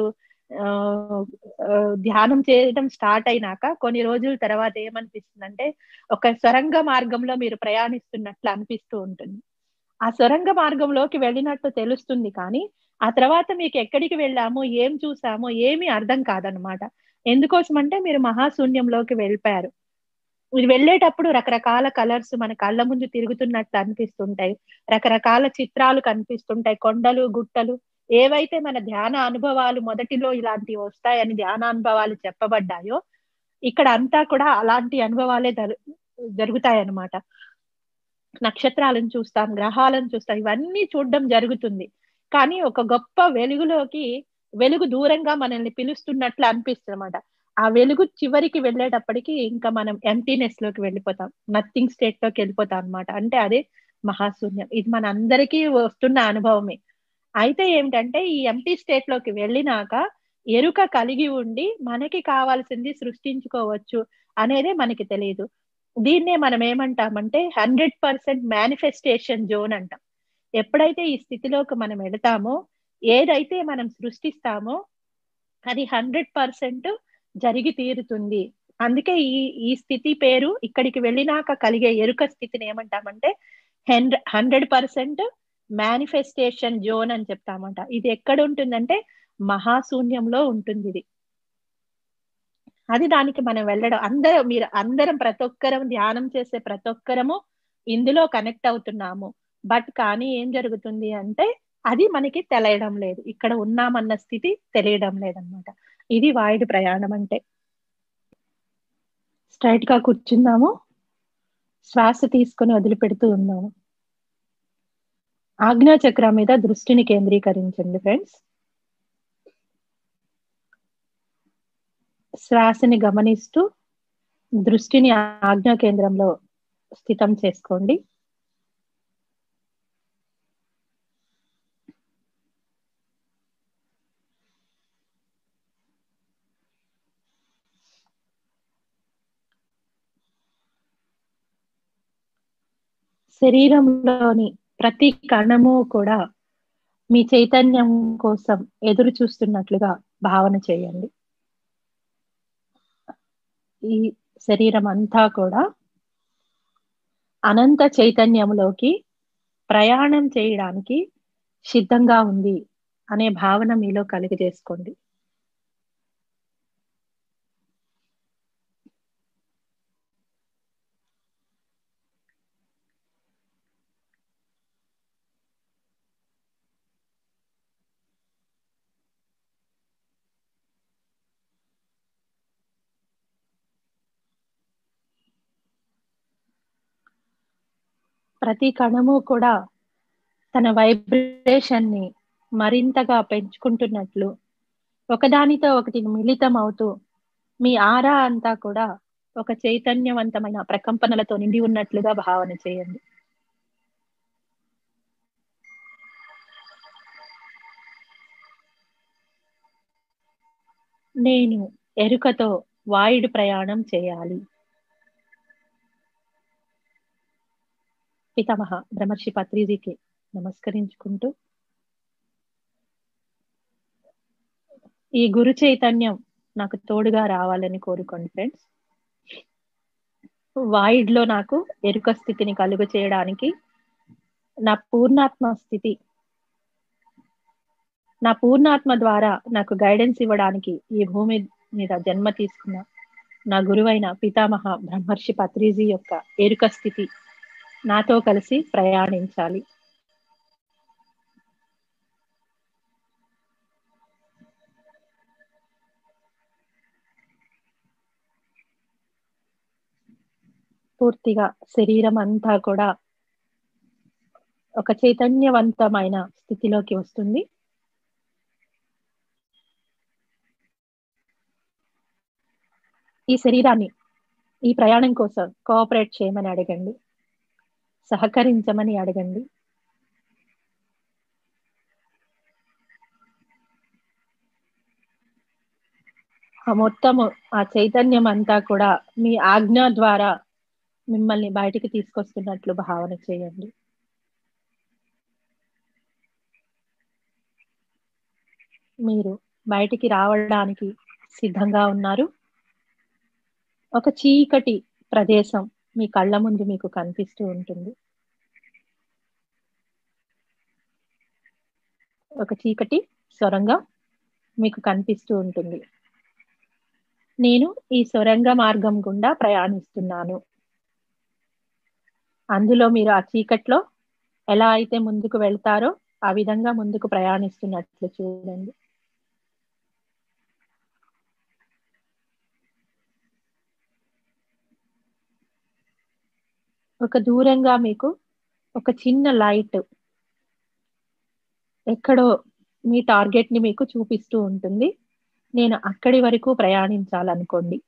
S1: ధ్యానం చేయడం స్టార్ట్ అయినాక కొన్ని రోజుల తర్వాత ఏమనిపిస్తుందంటే ఒక సొరంగ మార్గంలో మీరు ప్రయాణిస్తున్నట్లు అనిపిస్తూ ఉంటుంది ఆ సొరంగ మార్గంలోకి వెళ్ళినట్టు తెలుస్తుంది కానీ ఆ తర్వాత మీకు ఎక్కడికి వెళ్ళాము ఏం చూసామో ఏమీ అర్థం కాదనమాట ఎందుకోసం అంటే మీరు మహాశూన్యంలోకి వెళ్ళిపోయారు మీరు వెళ్ళేటప్పుడు రకరకాల కలర్స్ మన కళ్ళ ముందు తిరుగుతున్నట్లు అనిపిస్తుంటాయి రకరకాల చిత్రాలు కనిపిస్తుంటాయి కొండలు గుట్టలు ఏవైతే మన ధ్యాన అనుభవాలు మొదటిలో ఇలాంటివి వస్తాయని ధ్యాన అనుభవాలు చెప్పబడ్డాయో ఇక్కడ అంతా కూడా అలాంటి అనుభవాలే జరుగుతాయి అన్నమాట నక్షత్రాలను చూస్తాం గ్రహాలను చూస్తాం ఇవన్నీ చూడడం జరుగుతుంది కానీ ఒక గొప్ప వెలుగులోకి వెలుగు దూరంగా మనల్ని పిలుస్తున్నట్లు అనిపిస్తుంది అనమాట ఆ వెలుగు చివరికి వెళ్ళేటప్పటికి ఇంకా మనం ఎంటీనెస్ లోకి వెళ్ళిపోతాం నథింగ్ స్టేట్ లోకి వెళ్ళిపోతాం అనమాట అంటే అదే మహాశూన్యం ఇది మన అందరికీ వస్తున్న అనుభవమే అయితే ఏమిటంటే ఈ ఎంటీ స్టేట్ లోకి వెళ్ళినాక ఎరుక కలిగి ఉండి మనకి కావాల్సింది సృష్టించుకోవచ్చు అనేదే మనకి తెలియదు దీన్నే మనం ఏమంటామంటే హండ్రెడ్ పర్సెంట్ మేనిఫెస్టేషన్ జోన్ అంటాం ఎప్పుడైతే ఈ స్థితిలోకి మనం వెళతామో ఏదైతే మనం సృష్టిస్తామో అది హండ్రెడ్ పర్సెంట్ జరిగి తీరుతుంది అందుకే ఈ ఈ స్థితి పేరు ఇక్కడికి వెళ్ళినాక కలిగే ఎరుక స్థితిని ఏమంటామంటే హండ్రెడ్ పర్సెంట్ మేనిఫెస్టేషన్ జోన్ అని చెప్తామంట ఇది ఎక్కడ ఉంటుందంటే మహాశూన్యంలో ఉంటుంది ఇది అది దానికి మనం వెళ్ళడం అందరం మీరు అందరం ప్రతి ఒక్కరం ధ్యానం చేసే ప్రతి ఒక్కరము ఇందులో కనెక్ట్ అవుతున్నాము బట్ కానీ ఏం జరుగుతుంది అంటే అది మనకి తెలియడం లేదు ఇక్కడ ఉన్నామన్న స్థితి తెలియడం లేదనమాట ఇది వాయుడు ప్రయాణం అంటే స్ట్రైట్ గా కూర్చుందాము శ్వాస తీసుకొని వదిలిపెడుతూ ఉన్నాము ఆజ్ఞా చక్రం మీద దృష్టిని కేంద్రీకరించండి ఫ్రెండ్స్ శ్వాసని గమనిస్తూ దృష్టిని ఆజ్ఞా కేంద్రంలో స్థితం చేసుకోండి శరీరంలోని ప్రతి కణము కూడా మీ చైతన్యం కోసం ఎదురు చూస్తున్నట్లుగా భావన చేయండి ఈ శరీరం అంతా కూడా అనంత చైతన్యంలోకి ప్రయాణం చేయడానికి సిద్ధంగా ఉంది అనే భావన మీలో కలిగజేసుకోండి ప్రతి కణము కూడా తన వైబ్రేషన్ ని మరింతగా పెంచుకుంటున్నట్లు ఒకదానితో ఒకటి మిళితం అవుతూ మీ ఆరా అంతా కూడా ఒక చైతన్యవంతమైన ప్రకంపనలతో నిండి ఉన్నట్లుగా భావన చేయండి నేను ఎరుకతో వాయుడు ప్రయాణం చేయాలి పితామహ బ్రహ్మర్షి పత్రిజీకి నమస్కరించుకుంటూ ఈ గురు చైతన్యం నాకు తోడుగా రావాలని కోరుకోండి ఫ్రెండ్స్ వాయిడ్ లో నాకు ఎరుక స్థితిని కలుగ చేయడానికి నా పూర్ణాత్మ స్థితి నా పూర్ణాత్మ ద్వారా నాకు గైడెన్స్ ఇవ్వడానికి ఈ భూమి మీద జన్మ తీసుకున్న నా గురువైన పితామహ బ్రహ్మర్షి పత్రిజీ యొక్క ఎరుక స్థితి నాతో కలిసి ప్రయాణించాలి పూర్తిగా శరీరం అంతా కూడా ఒక చైతన్యవంతమైన స్థితిలోకి వస్తుంది ఈ శరీరాన్ని ఈ ప్రయాణం కోసం కోఆపరేట్ చేయమని అడగండి సహకరించమని అడగండి ఆ మొత్తము ఆ చైతన్యం అంతా కూడా మీ ఆజ్ఞ ద్వారా మిమ్మల్ని బయటికి తీసుకొస్తున్నట్లు భావన చేయండి మీరు బయటికి రావడానికి సిద్ధంగా ఉన్నారు ఒక చీకటి ప్రదేశం మీ కళ్ళ ముందు మీకు కనిపిస్తూ ఉంటుంది ఒక చీకటి సొరంగం మీకు కనిపిస్తూ ఉంటుంది నేను ఈ సొరంగ మార్గం గుండా ప్రయాణిస్తున్నాను అందులో మీరు ఆ చీకట్లో ఎలా అయితే ముందుకు వెళ్తారో ఆ విధంగా ముందుకు ప్రయాణిస్తున్నట్లు చూడండి ఒక దూరంగా మీకు ఒక చిన్న లైట్ ఎక్కడో మీ టార్గెట్ ని మీకు చూపిస్తూ ఉంటుంది నేను అక్కడి వరకు ప్రయాణించాలనుకోండి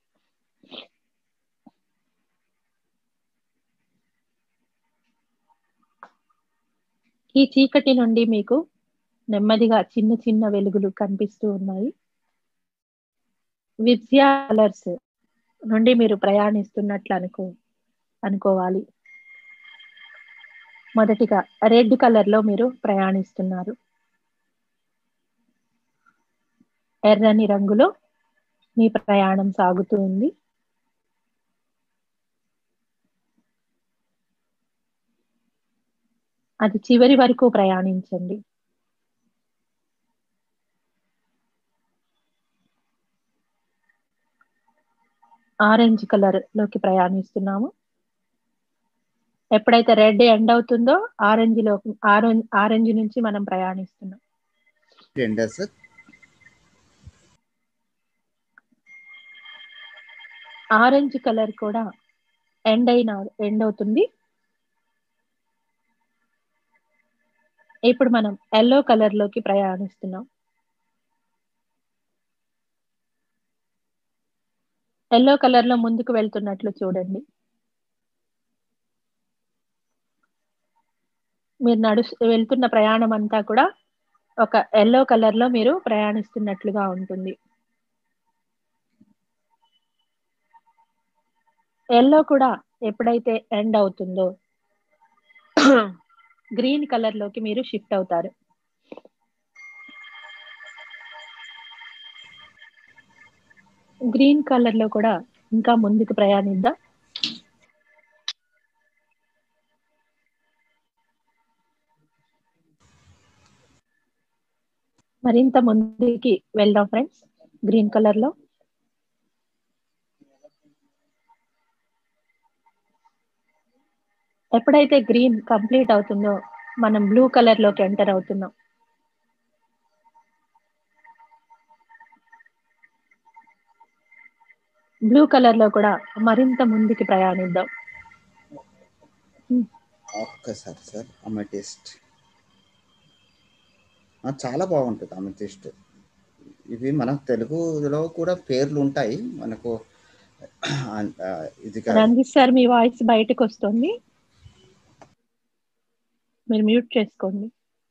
S1: ఈ చీకటి నుండి మీకు నెమ్మదిగా చిన్న చిన్న వెలుగులు కనిపిస్తూ ఉన్నాయి విద్యా కలర్స్ నుండి మీరు ప్రయాణిస్తున్నట్లు అనుకో అనుకోవాలి మొదటిగా రెడ్ కలర్ లో మీరు ప్రయాణిస్తున్నారు ఎర్రని రంగులో మీ ప్రయాణం సాగుతూ ఉంది అది చివరి వరకు ప్రయాణించండి ఆరెంజ్ కలర్ లోకి ప్రయాణిస్తున్నాము ఎప్పుడైతే రెడ్ ఎండ్ అవుతుందో ఆరెంజ్ లో ఆరెంజ్ ఆరెంజ్ నుంచి మనం ప్రయాణిస్తున్నాం
S4: రెండా సార్
S1: ఆరెంజ్ కలర్ కూడా ఎండ్ అయిన ఎండ్ అవుతుంది ఇప్పుడు మనం ఎల్లో కలర్ లోకి ప్రయాణిస్తున్నాం ఎల్లో కలర్ లో ముందుకు వెళ్తున్నట్లు చూడండి మీరు నడు వెళ్తున్న ప్రయాణం అంతా కూడా ఒక ఎల్లో కలర్ లో మీరు ప్రయాణిస్తున్నట్లుగా ఉంటుంది ఎల్లో కూడా ఎప్పుడైతే ఎండ్ అవుతుందో గ్రీన్ కలర్ లోకి మీరు షిఫ్ట్ అవుతారు గ్రీన్ కలర్ లో కూడా ఇంకా ముందుకు ప్రయాణిద్దాం మరింత ముందుకి వెళ్దాం ఫ్రెండ్స్ గ్రీన్ కలర్ లో ఎప్పుడైతే గ్రీన్ కంప్లీట్ అవుతుందో మనం బ్లూ కలర్ లోకి ఎంటర్ అవుతున్నాం బ్లూ కలర్ లో కూడా మరింత ముందుకి ప్రయాణిద్దాం
S4: ఒక్కసారి సార్ అమెటిస్ట్ చాలా బాగుంటుంది అమెటిస్ట్ ఇవి మన తెలుగులో కూడా పేర్లు ఉంటాయి మనకు ఆ, ఇది కాదు.
S1: రంజిత్ సార్ మీ వాయిస్ బయటకు వస్తుంది మీరు మ్యూట్ చేసుకోండి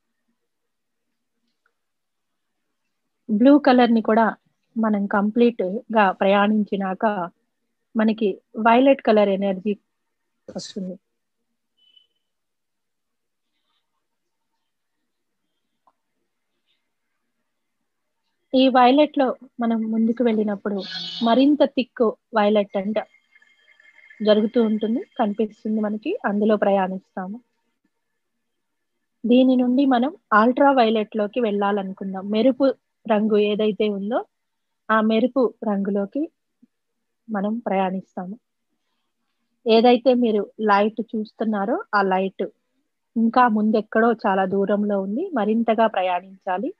S1: బ్లూ కలర్ ని కూడా మనం కంప్లీట్ గా ప్రయాణించినాక మనకి వైలెట్ కలర్ ఎనర్జీ వస్తుంది ఈ వైలెట్ లో మనం ముందుకు వెళ్ళినప్పుడు మరింత థిక్ వైలెట్ అంట జరుగుతూ ఉంటుంది కనిపిస్తుంది మనకి అందులో ప్రయాణిస్తాము దీని నుండి మనం అల్ట్రా వైలెట్ లోకి వెళ్ళాలనుకుందాం మెరుపు రంగు ఏదైతే ఉందో ఆ మెరుపు రంగులోకి మనం ప్రయాణిస్తాము ఏదైతే మీరు లైట్ చూస్తున్నారో ఆ లైట్ ఇంకా ముందెక్కడో చాలా దూరంలో ఉంది మరింతగా ప్రయాణించాలి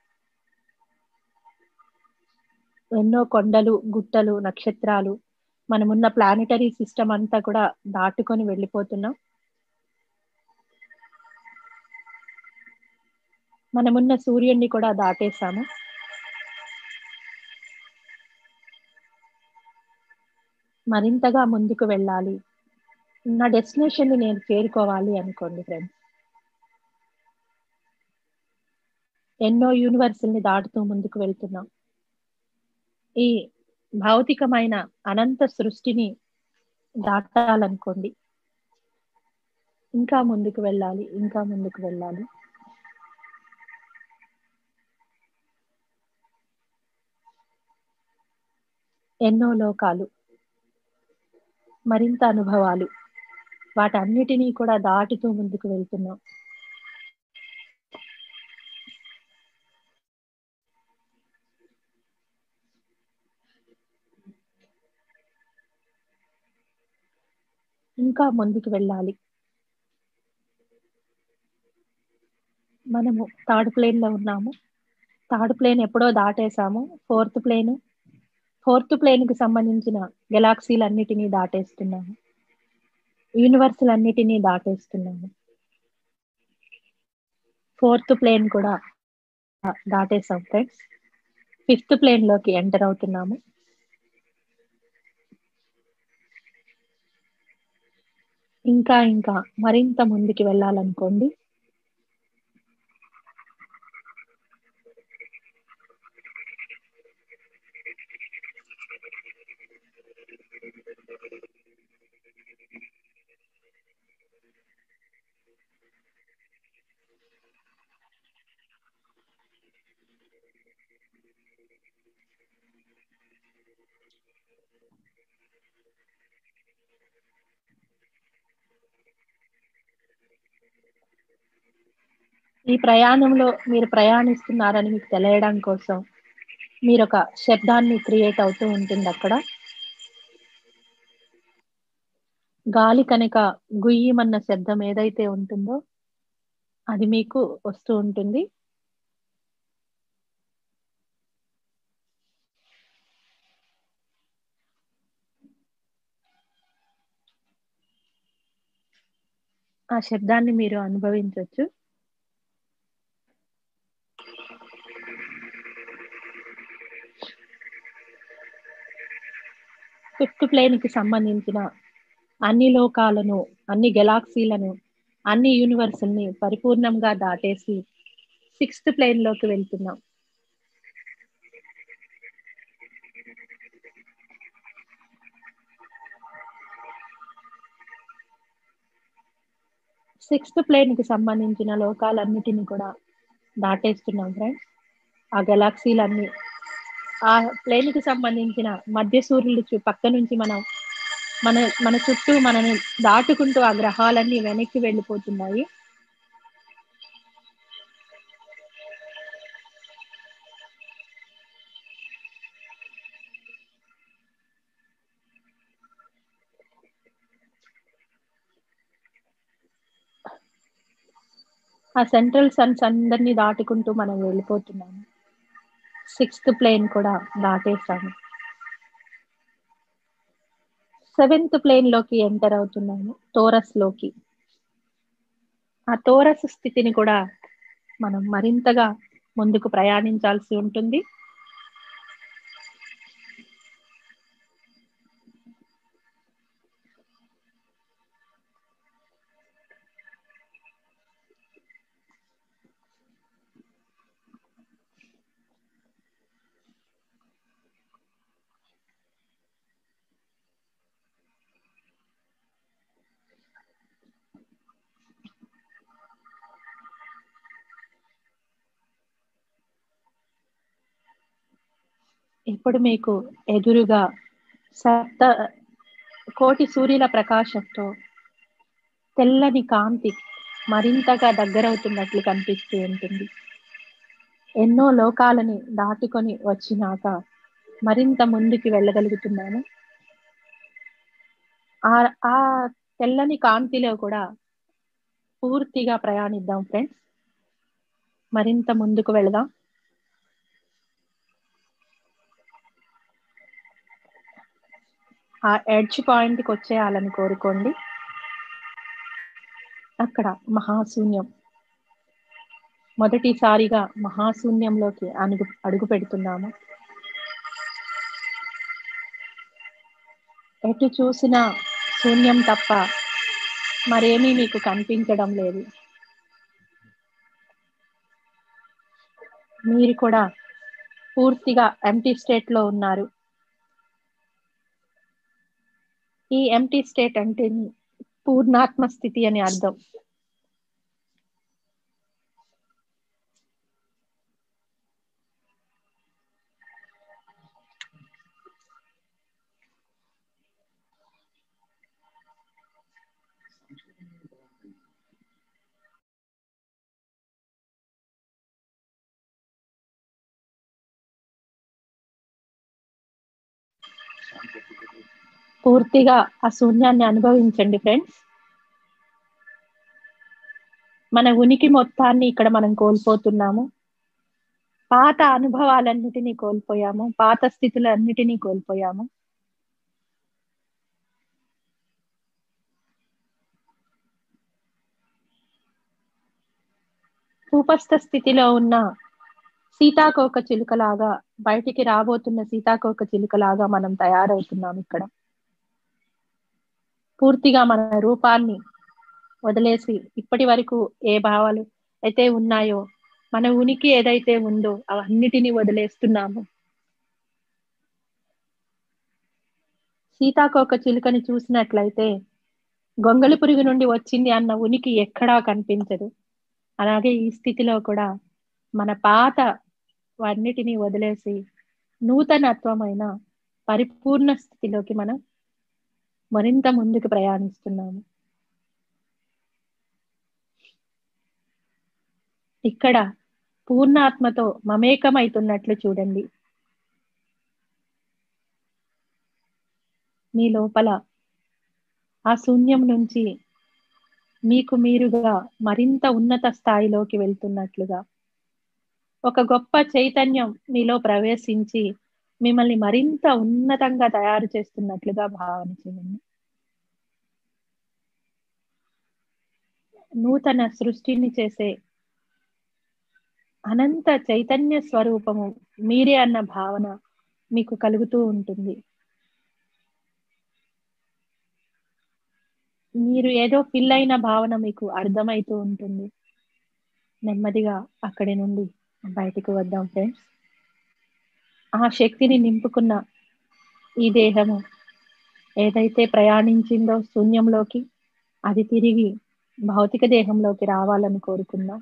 S1: ఎన్నో కొండలు గుట్టలు నక్షత్రాలు మనమున్న ప్లానిటరీ సిస్టమ్ అంతా కూడా దాటుకొని వెళ్ళిపోతున్నాం మనమున్న సూర్యుడిని కూడా దాటేశాము మరింతగా ముందుకు వెళ్ళాలి నా డెస్టినేషన్ ని నేను చేరుకోవాలి అనుకోండి ఫ్రెండ్స్ ఎన్నో యూనివర్సుల్ని దాటుతూ ముందుకు వెళ్తున్నాం ఈ భౌతికమైన అనంత సృష్టిని దాటాలనుకోండి ఇంకా ముందుకు వెళ్ళాలి ఇంకా ముందుకు వెళ్ళాలి ఎన్నో లోకాలు మరింత అనుభవాలు వాటన్నిటినీ కూడా దాటుతూ ముందుకు వెళ్తున్నాం ఇంకా ముందుకు వెళ్ళాలి మనము థర్డ్ ప్లేన్ లో ఉన్నాము థర్డ్ ప్లేన్ ఎప్పుడో దాటేసాము ఫోర్త్ ప్లేన్ ఫోర్త్ ప్లేన్ కి సంబంధించిన గెలాక్సీలన్నిటినీ దాటేస్తున్నాము యూనివర్సులన్నిటినీ దాటేస్తున్నాము ఫోర్త్ ప్లేన్ కూడా దాటేసాం ఫ్రెండ్స్ ఫిఫ్త్ ప్లేన్ లోకి ఎంటర్ అవుతున్నాము ఇంకా ఇంకా మరింత ముందుకి వెళ్ళాలనుకోండి ఈ ప్రయాణంలో మీరు ప్రయాణిస్తున్నారని మీకు తెలియడం కోసం మీరు ఒక శబ్దాన్ని క్రియేట్ అవుతూ ఉంటుంది అక్కడ గాలి కనుక గుయ్యమన్న శబ్దం ఏదైతే ఉంటుందో అది మీకు వస్తూ ఉంటుంది ఆ శబ్దాన్ని మీరు అనుభవించవచ్చు ఫిఫ్త్ ప్లేన్ కి సంబంధించిన అన్ని లోకాలను అన్ని గెలాక్సీలను అన్ని యూనివర్సుల్ని పరిపూర్ణంగా దాటేసి సిక్స్త్ ప్లేన్ లోకి వెళ్తున్నాం సిక్స్త్ ప్లేన్ కి సంబంధించిన లోకాలన్నిటిని కూడా దాటేస్తున్నాం ఫ్రెండ్స్ ఆ గెలాక్సీలన్నీ ఆ ప్లేన్ కి సంబంధించిన మధ్య సూర్యుడు చు- పక్క నుంచి మనం మన మన చుట్టూ మనని దాటుకుంటూ ఆ గ్రహాలన్నీ వెనక్కి వెళ్ళిపోతున్నాయి ఆ సెంట్రల్ సన్స్ అందరినీ దాటుకుంటూ మనం వెళ్ళిపోతున్నాము సిక్స్త్ ప్లేన్ కూడా దాటేసాము సెవెంత్ ప్లేన్ లోకి ఎంటర్ అవుతున్నాము టోరస్ లోకి ఆ టోరస్ స్థితిని కూడా మనం మరింతగా ముందుకు ప్రయాణించాల్సి ఉంటుంది ఇప్పుడు మీకు ఎదురుగా సప్త కోటి సూర్యుల ప్రకాశంతో తెల్లని కాంతి మరింతగా దగ్గరవుతున్నట్లు కనిపిస్తూ ఉంటుంది ఎన్నో లోకాలని దాటుకొని వచ్చినాక మరింత ముందుకి వెళ్ళగలుగుతున్నాము ఆ ఆ తెల్లని కాంతిలో కూడా పూర్తిగా ప్రయాణిద్దాం ఫ్రెండ్స్ మరింత ముందుకు వెళదాం ఆ ఎడ్జ్ పాయింట్కి వచ్చేయాలని కోరుకోండి అక్కడ మహాశూన్యం మొదటిసారిగా మహాశూన్యంలోకి అడుగు అడుగు పెడుతున్నాము ఎటు చూసినా శూన్యం తప్ప మరేమీ మీకు కనిపించడం లేదు మీరు కూడా పూర్తిగా ఎంటీ స్టేట్ లో ఉన్నారు ఈ ఎంటీ స్టేట్ అంటే పూర్ణాత్మ స్థితి అని అర్థం పూర్తిగా ఆ శూన్యాన్ని అనుభవించండి ఫ్రెండ్స్ మన ఉనికి మొత్తాన్ని ఇక్కడ మనం కోల్పోతున్నాము పాత అనుభవాలన్నిటినీ కోల్పోయాము పాత స్థితులన్నిటినీ కోల్పోయాము భూపస్థ స్థితిలో ఉన్న సీతాకోక చిలుకలాగా బయటికి రాబోతున్న సీతాకోక చిలుకలాగా మనం తయారవుతున్నాం ఇక్కడ పూర్తిగా మన రూపాన్ని వదిలేసి ఇప్పటి వరకు ఏ భావాలు అయితే ఉన్నాయో మన ఉనికి ఏదైతే ఉందో అవన్నిటిని వదిలేస్తున్నాము సీతాకోక చిలుకని చూసినట్లయితే గొంగళి పురుగు నుండి వచ్చింది అన్న ఉనికి ఎక్కడా కనిపించదు అలాగే ఈ స్థితిలో కూడా మన పాత వాన్నిటిని వదిలేసి నూతనత్వమైన పరిపూర్ణ స్థితిలోకి మనం మరింత ముందుకు ప్రయాణిస్తున్నాము ఇక్కడ పూర్ణాత్మతో మమేకమైతున్నట్లు చూడండి మీ లోపల ఆ శూన్యం నుంచి మీకు మీరుగా మరింత ఉన్నత స్థాయిలోకి వెళ్తున్నట్లుగా ఒక గొప్ప చైతన్యం మీలో ప్రవేశించి మిమ్మల్ని మరింత ఉన్నతంగా తయారు చేస్తున్నట్లుగా భావన చేయండి నూతన సృష్టిని చేసే అనంత చైతన్య స్వరూపము మీరే అన్న భావన మీకు కలుగుతూ ఉంటుంది మీరు ఏదో పిల్లైన భావన మీకు అర్థమైతూ ఉంటుంది నెమ్మదిగా అక్కడి నుండి బయటికి వద్దాం ఫ్రెండ్స్ ఆ శక్తిని నింపుకున్న ఈ దేహము ఏదైతే ప్రయాణించిందో శూన్యంలోకి అది తిరిగి భౌతిక దేహంలోకి రావాలని కోరుకుందాం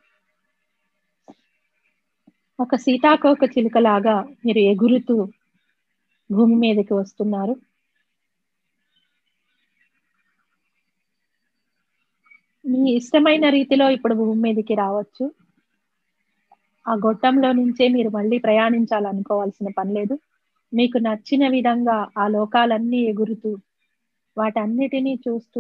S1: ఒక సీతాకోక చిలుకలాగా మీరు ఎగురుతూ భూమి మీదకి వస్తున్నారు మీ ఇష్టమైన రీతిలో ఇప్పుడు భూమి మీదకి రావచ్చు ఆ గొట్టంలో నుంచే మీరు మళ్ళీ ప్రయాణించాలనుకోవాల్సిన పని లేదు మీకు నచ్చిన విధంగా ఆ లోకాలన్నీ ఎగురుతూ వాటన్నిటినీ చూస్తూ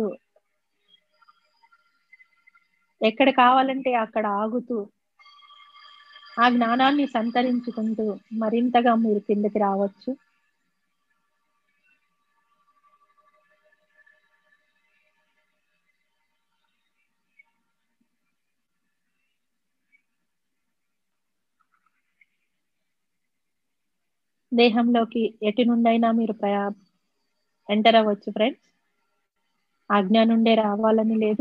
S1: ఎక్కడ కావాలంటే అక్కడ ఆగుతూ ఆ జ్ఞానాన్ని సంతరించుకుంటూ మరింతగా మీరు కిందకి రావచ్చు దేహంలోకి ఎటు నుండైనా మీరు ప్రయా ఎంటర్ అవ్వచ్చు ఫ్రెండ్స్ ఆజ్ఞ నుండే రావాలని లేదు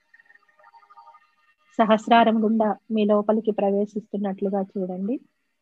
S1: సహస్రారం గుండా మీ లోపలికి ప్రవేశిస్తున్నట్లుగా చూడండి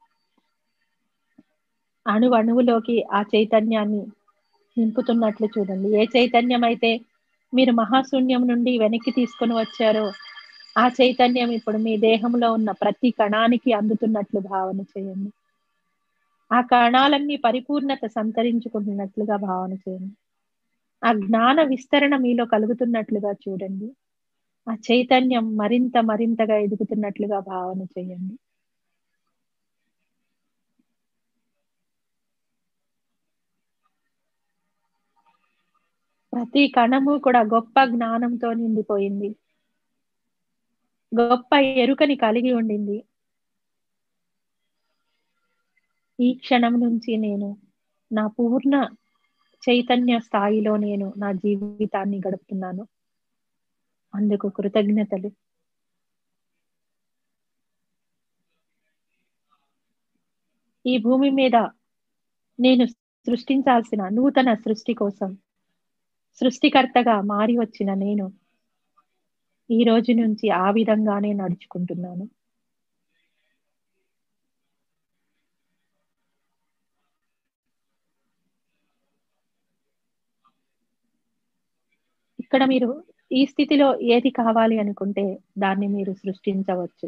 S1: అణు అణువులోకి ఆ చైతన్యాన్ని నింపుతున్నట్లు చూడండి ఏ చైతన్యం అయితే మీరు మహాశూన్యం నుండి వెనక్కి తీసుకొని వచ్చారో ఆ చైతన్యం ఇప్పుడు మీ దేహంలో ఉన్న ప్రతి కణానికి అందుతున్నట్లు భావన చేయండి ఆ కణాలన్నీ పరిపూర్ణత సంతరించుకుంటున్నట్లుగా భావన చేయండి ఆ జ్ఞాన విస్తరణ మీలో కలుగుతున్నట్లుగా చూడండి ఆ చైతన్యం మరింత మరింతగా ఎదుగుతున్నట్లుగా భావన చేయండి ప్రతి కణము కూడా గొప్ప జ్ఞానంతో నిండిపోయింది గొప్ప ఎరుకని కలిగి ఉండింది ఈ క్షణం నుంచి నేను నా పూర్ణ చైతన్య స్థాయిలో నేను నా జీవితాన్ని గడుపుతున్నాను అందుకు కృతజ్ఞతలు ఈ భూమి మీద నేను సృష్టించాల్సిన నూతన సృష్టి కోసం సృష్టికర్తగా మారి వచ్చిన నేను ఈ రోజు నుంచి ఆ విధంగానే నడుచుకుంటున్నాను ఇక్కడ మీరు ఈ స్థితిలో ఏది కావాలి అనుకుంటే దాన్ని మీరు సృష్టించవచ్చు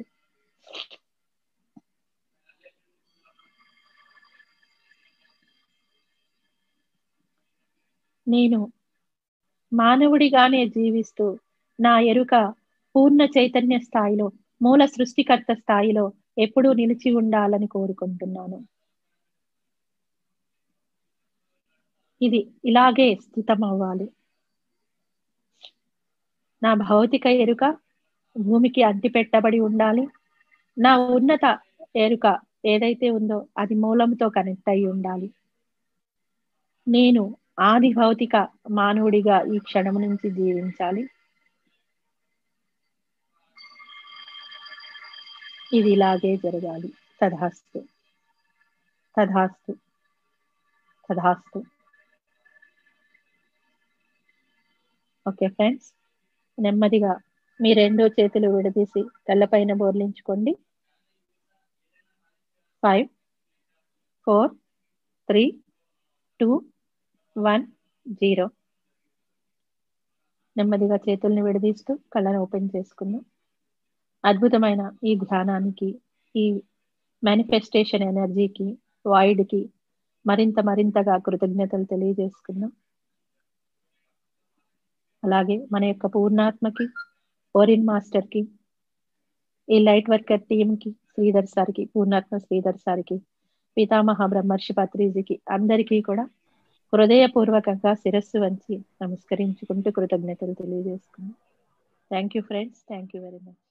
S1: నేను మానవుడిగానే జీవిస్తూ నా ఎరుక పూర్ణ చైతన్య స్థాయిలో మూల సృష్టికర్త స్థాయిలో ఎప్పుడూ నిలిచి ఉండాలని కోరుకుంటున్నాను ఇది ఇలాగే స్థితం అవ్వాలి నా భౌతిక ఎరుక భూమికి అడ్డు పెట్టబడి ఉండాలి నా ఉన్నత ఎరుక ఏదైతే ఉందో అది మూలంతో కనెక్ట్ అయి ఉండాలి నేను ఆది భౌతిక మానవుడిగా ఈ క్షణం నుంచి జీవించాలి ఇది ఇలాగే జరగాలి తధాస్తు తధాస్తు తధాస్తు ఓకే ఫ్రెండ్స్ నెమ్మదిగా మీ రెండో చేతులు విడదీసి తెల్లపైన బోర్లించుకోండి five four three two one zero నెమ్మదిగా చేతుల్ని విడదీస్తూ కళ్ళను ఓపెన్ చేసుకుందాం అద్భుతమైన ఈ ధ్యానానికి ఈ మేనిఫెస్టేషన్ ఎనర్జీకి వాయిడ్కి మరింత మరింతగా కృతజ్ఞతలు తెలియజేసుకుందాం అలాగే మన యొక్క పూర్ణాత్మకి ఓరిన్ మాస్టర్కి ఈ లైట్ వర్కర్ టీంకి శ్రీధర్ సార్కి పూర్ణాత్మ శ్రీధర్ సార్కి పితామహ బ్రహ్మర్షి పత్రిజీకి అందరికీ కూడా హృదయపూర్వకంగా శిరస్సు వంచి నమస్కరించుకుంటూ కృతజ్ఞతలు తెలియజేసుకున్నాం thank you friends thank you very much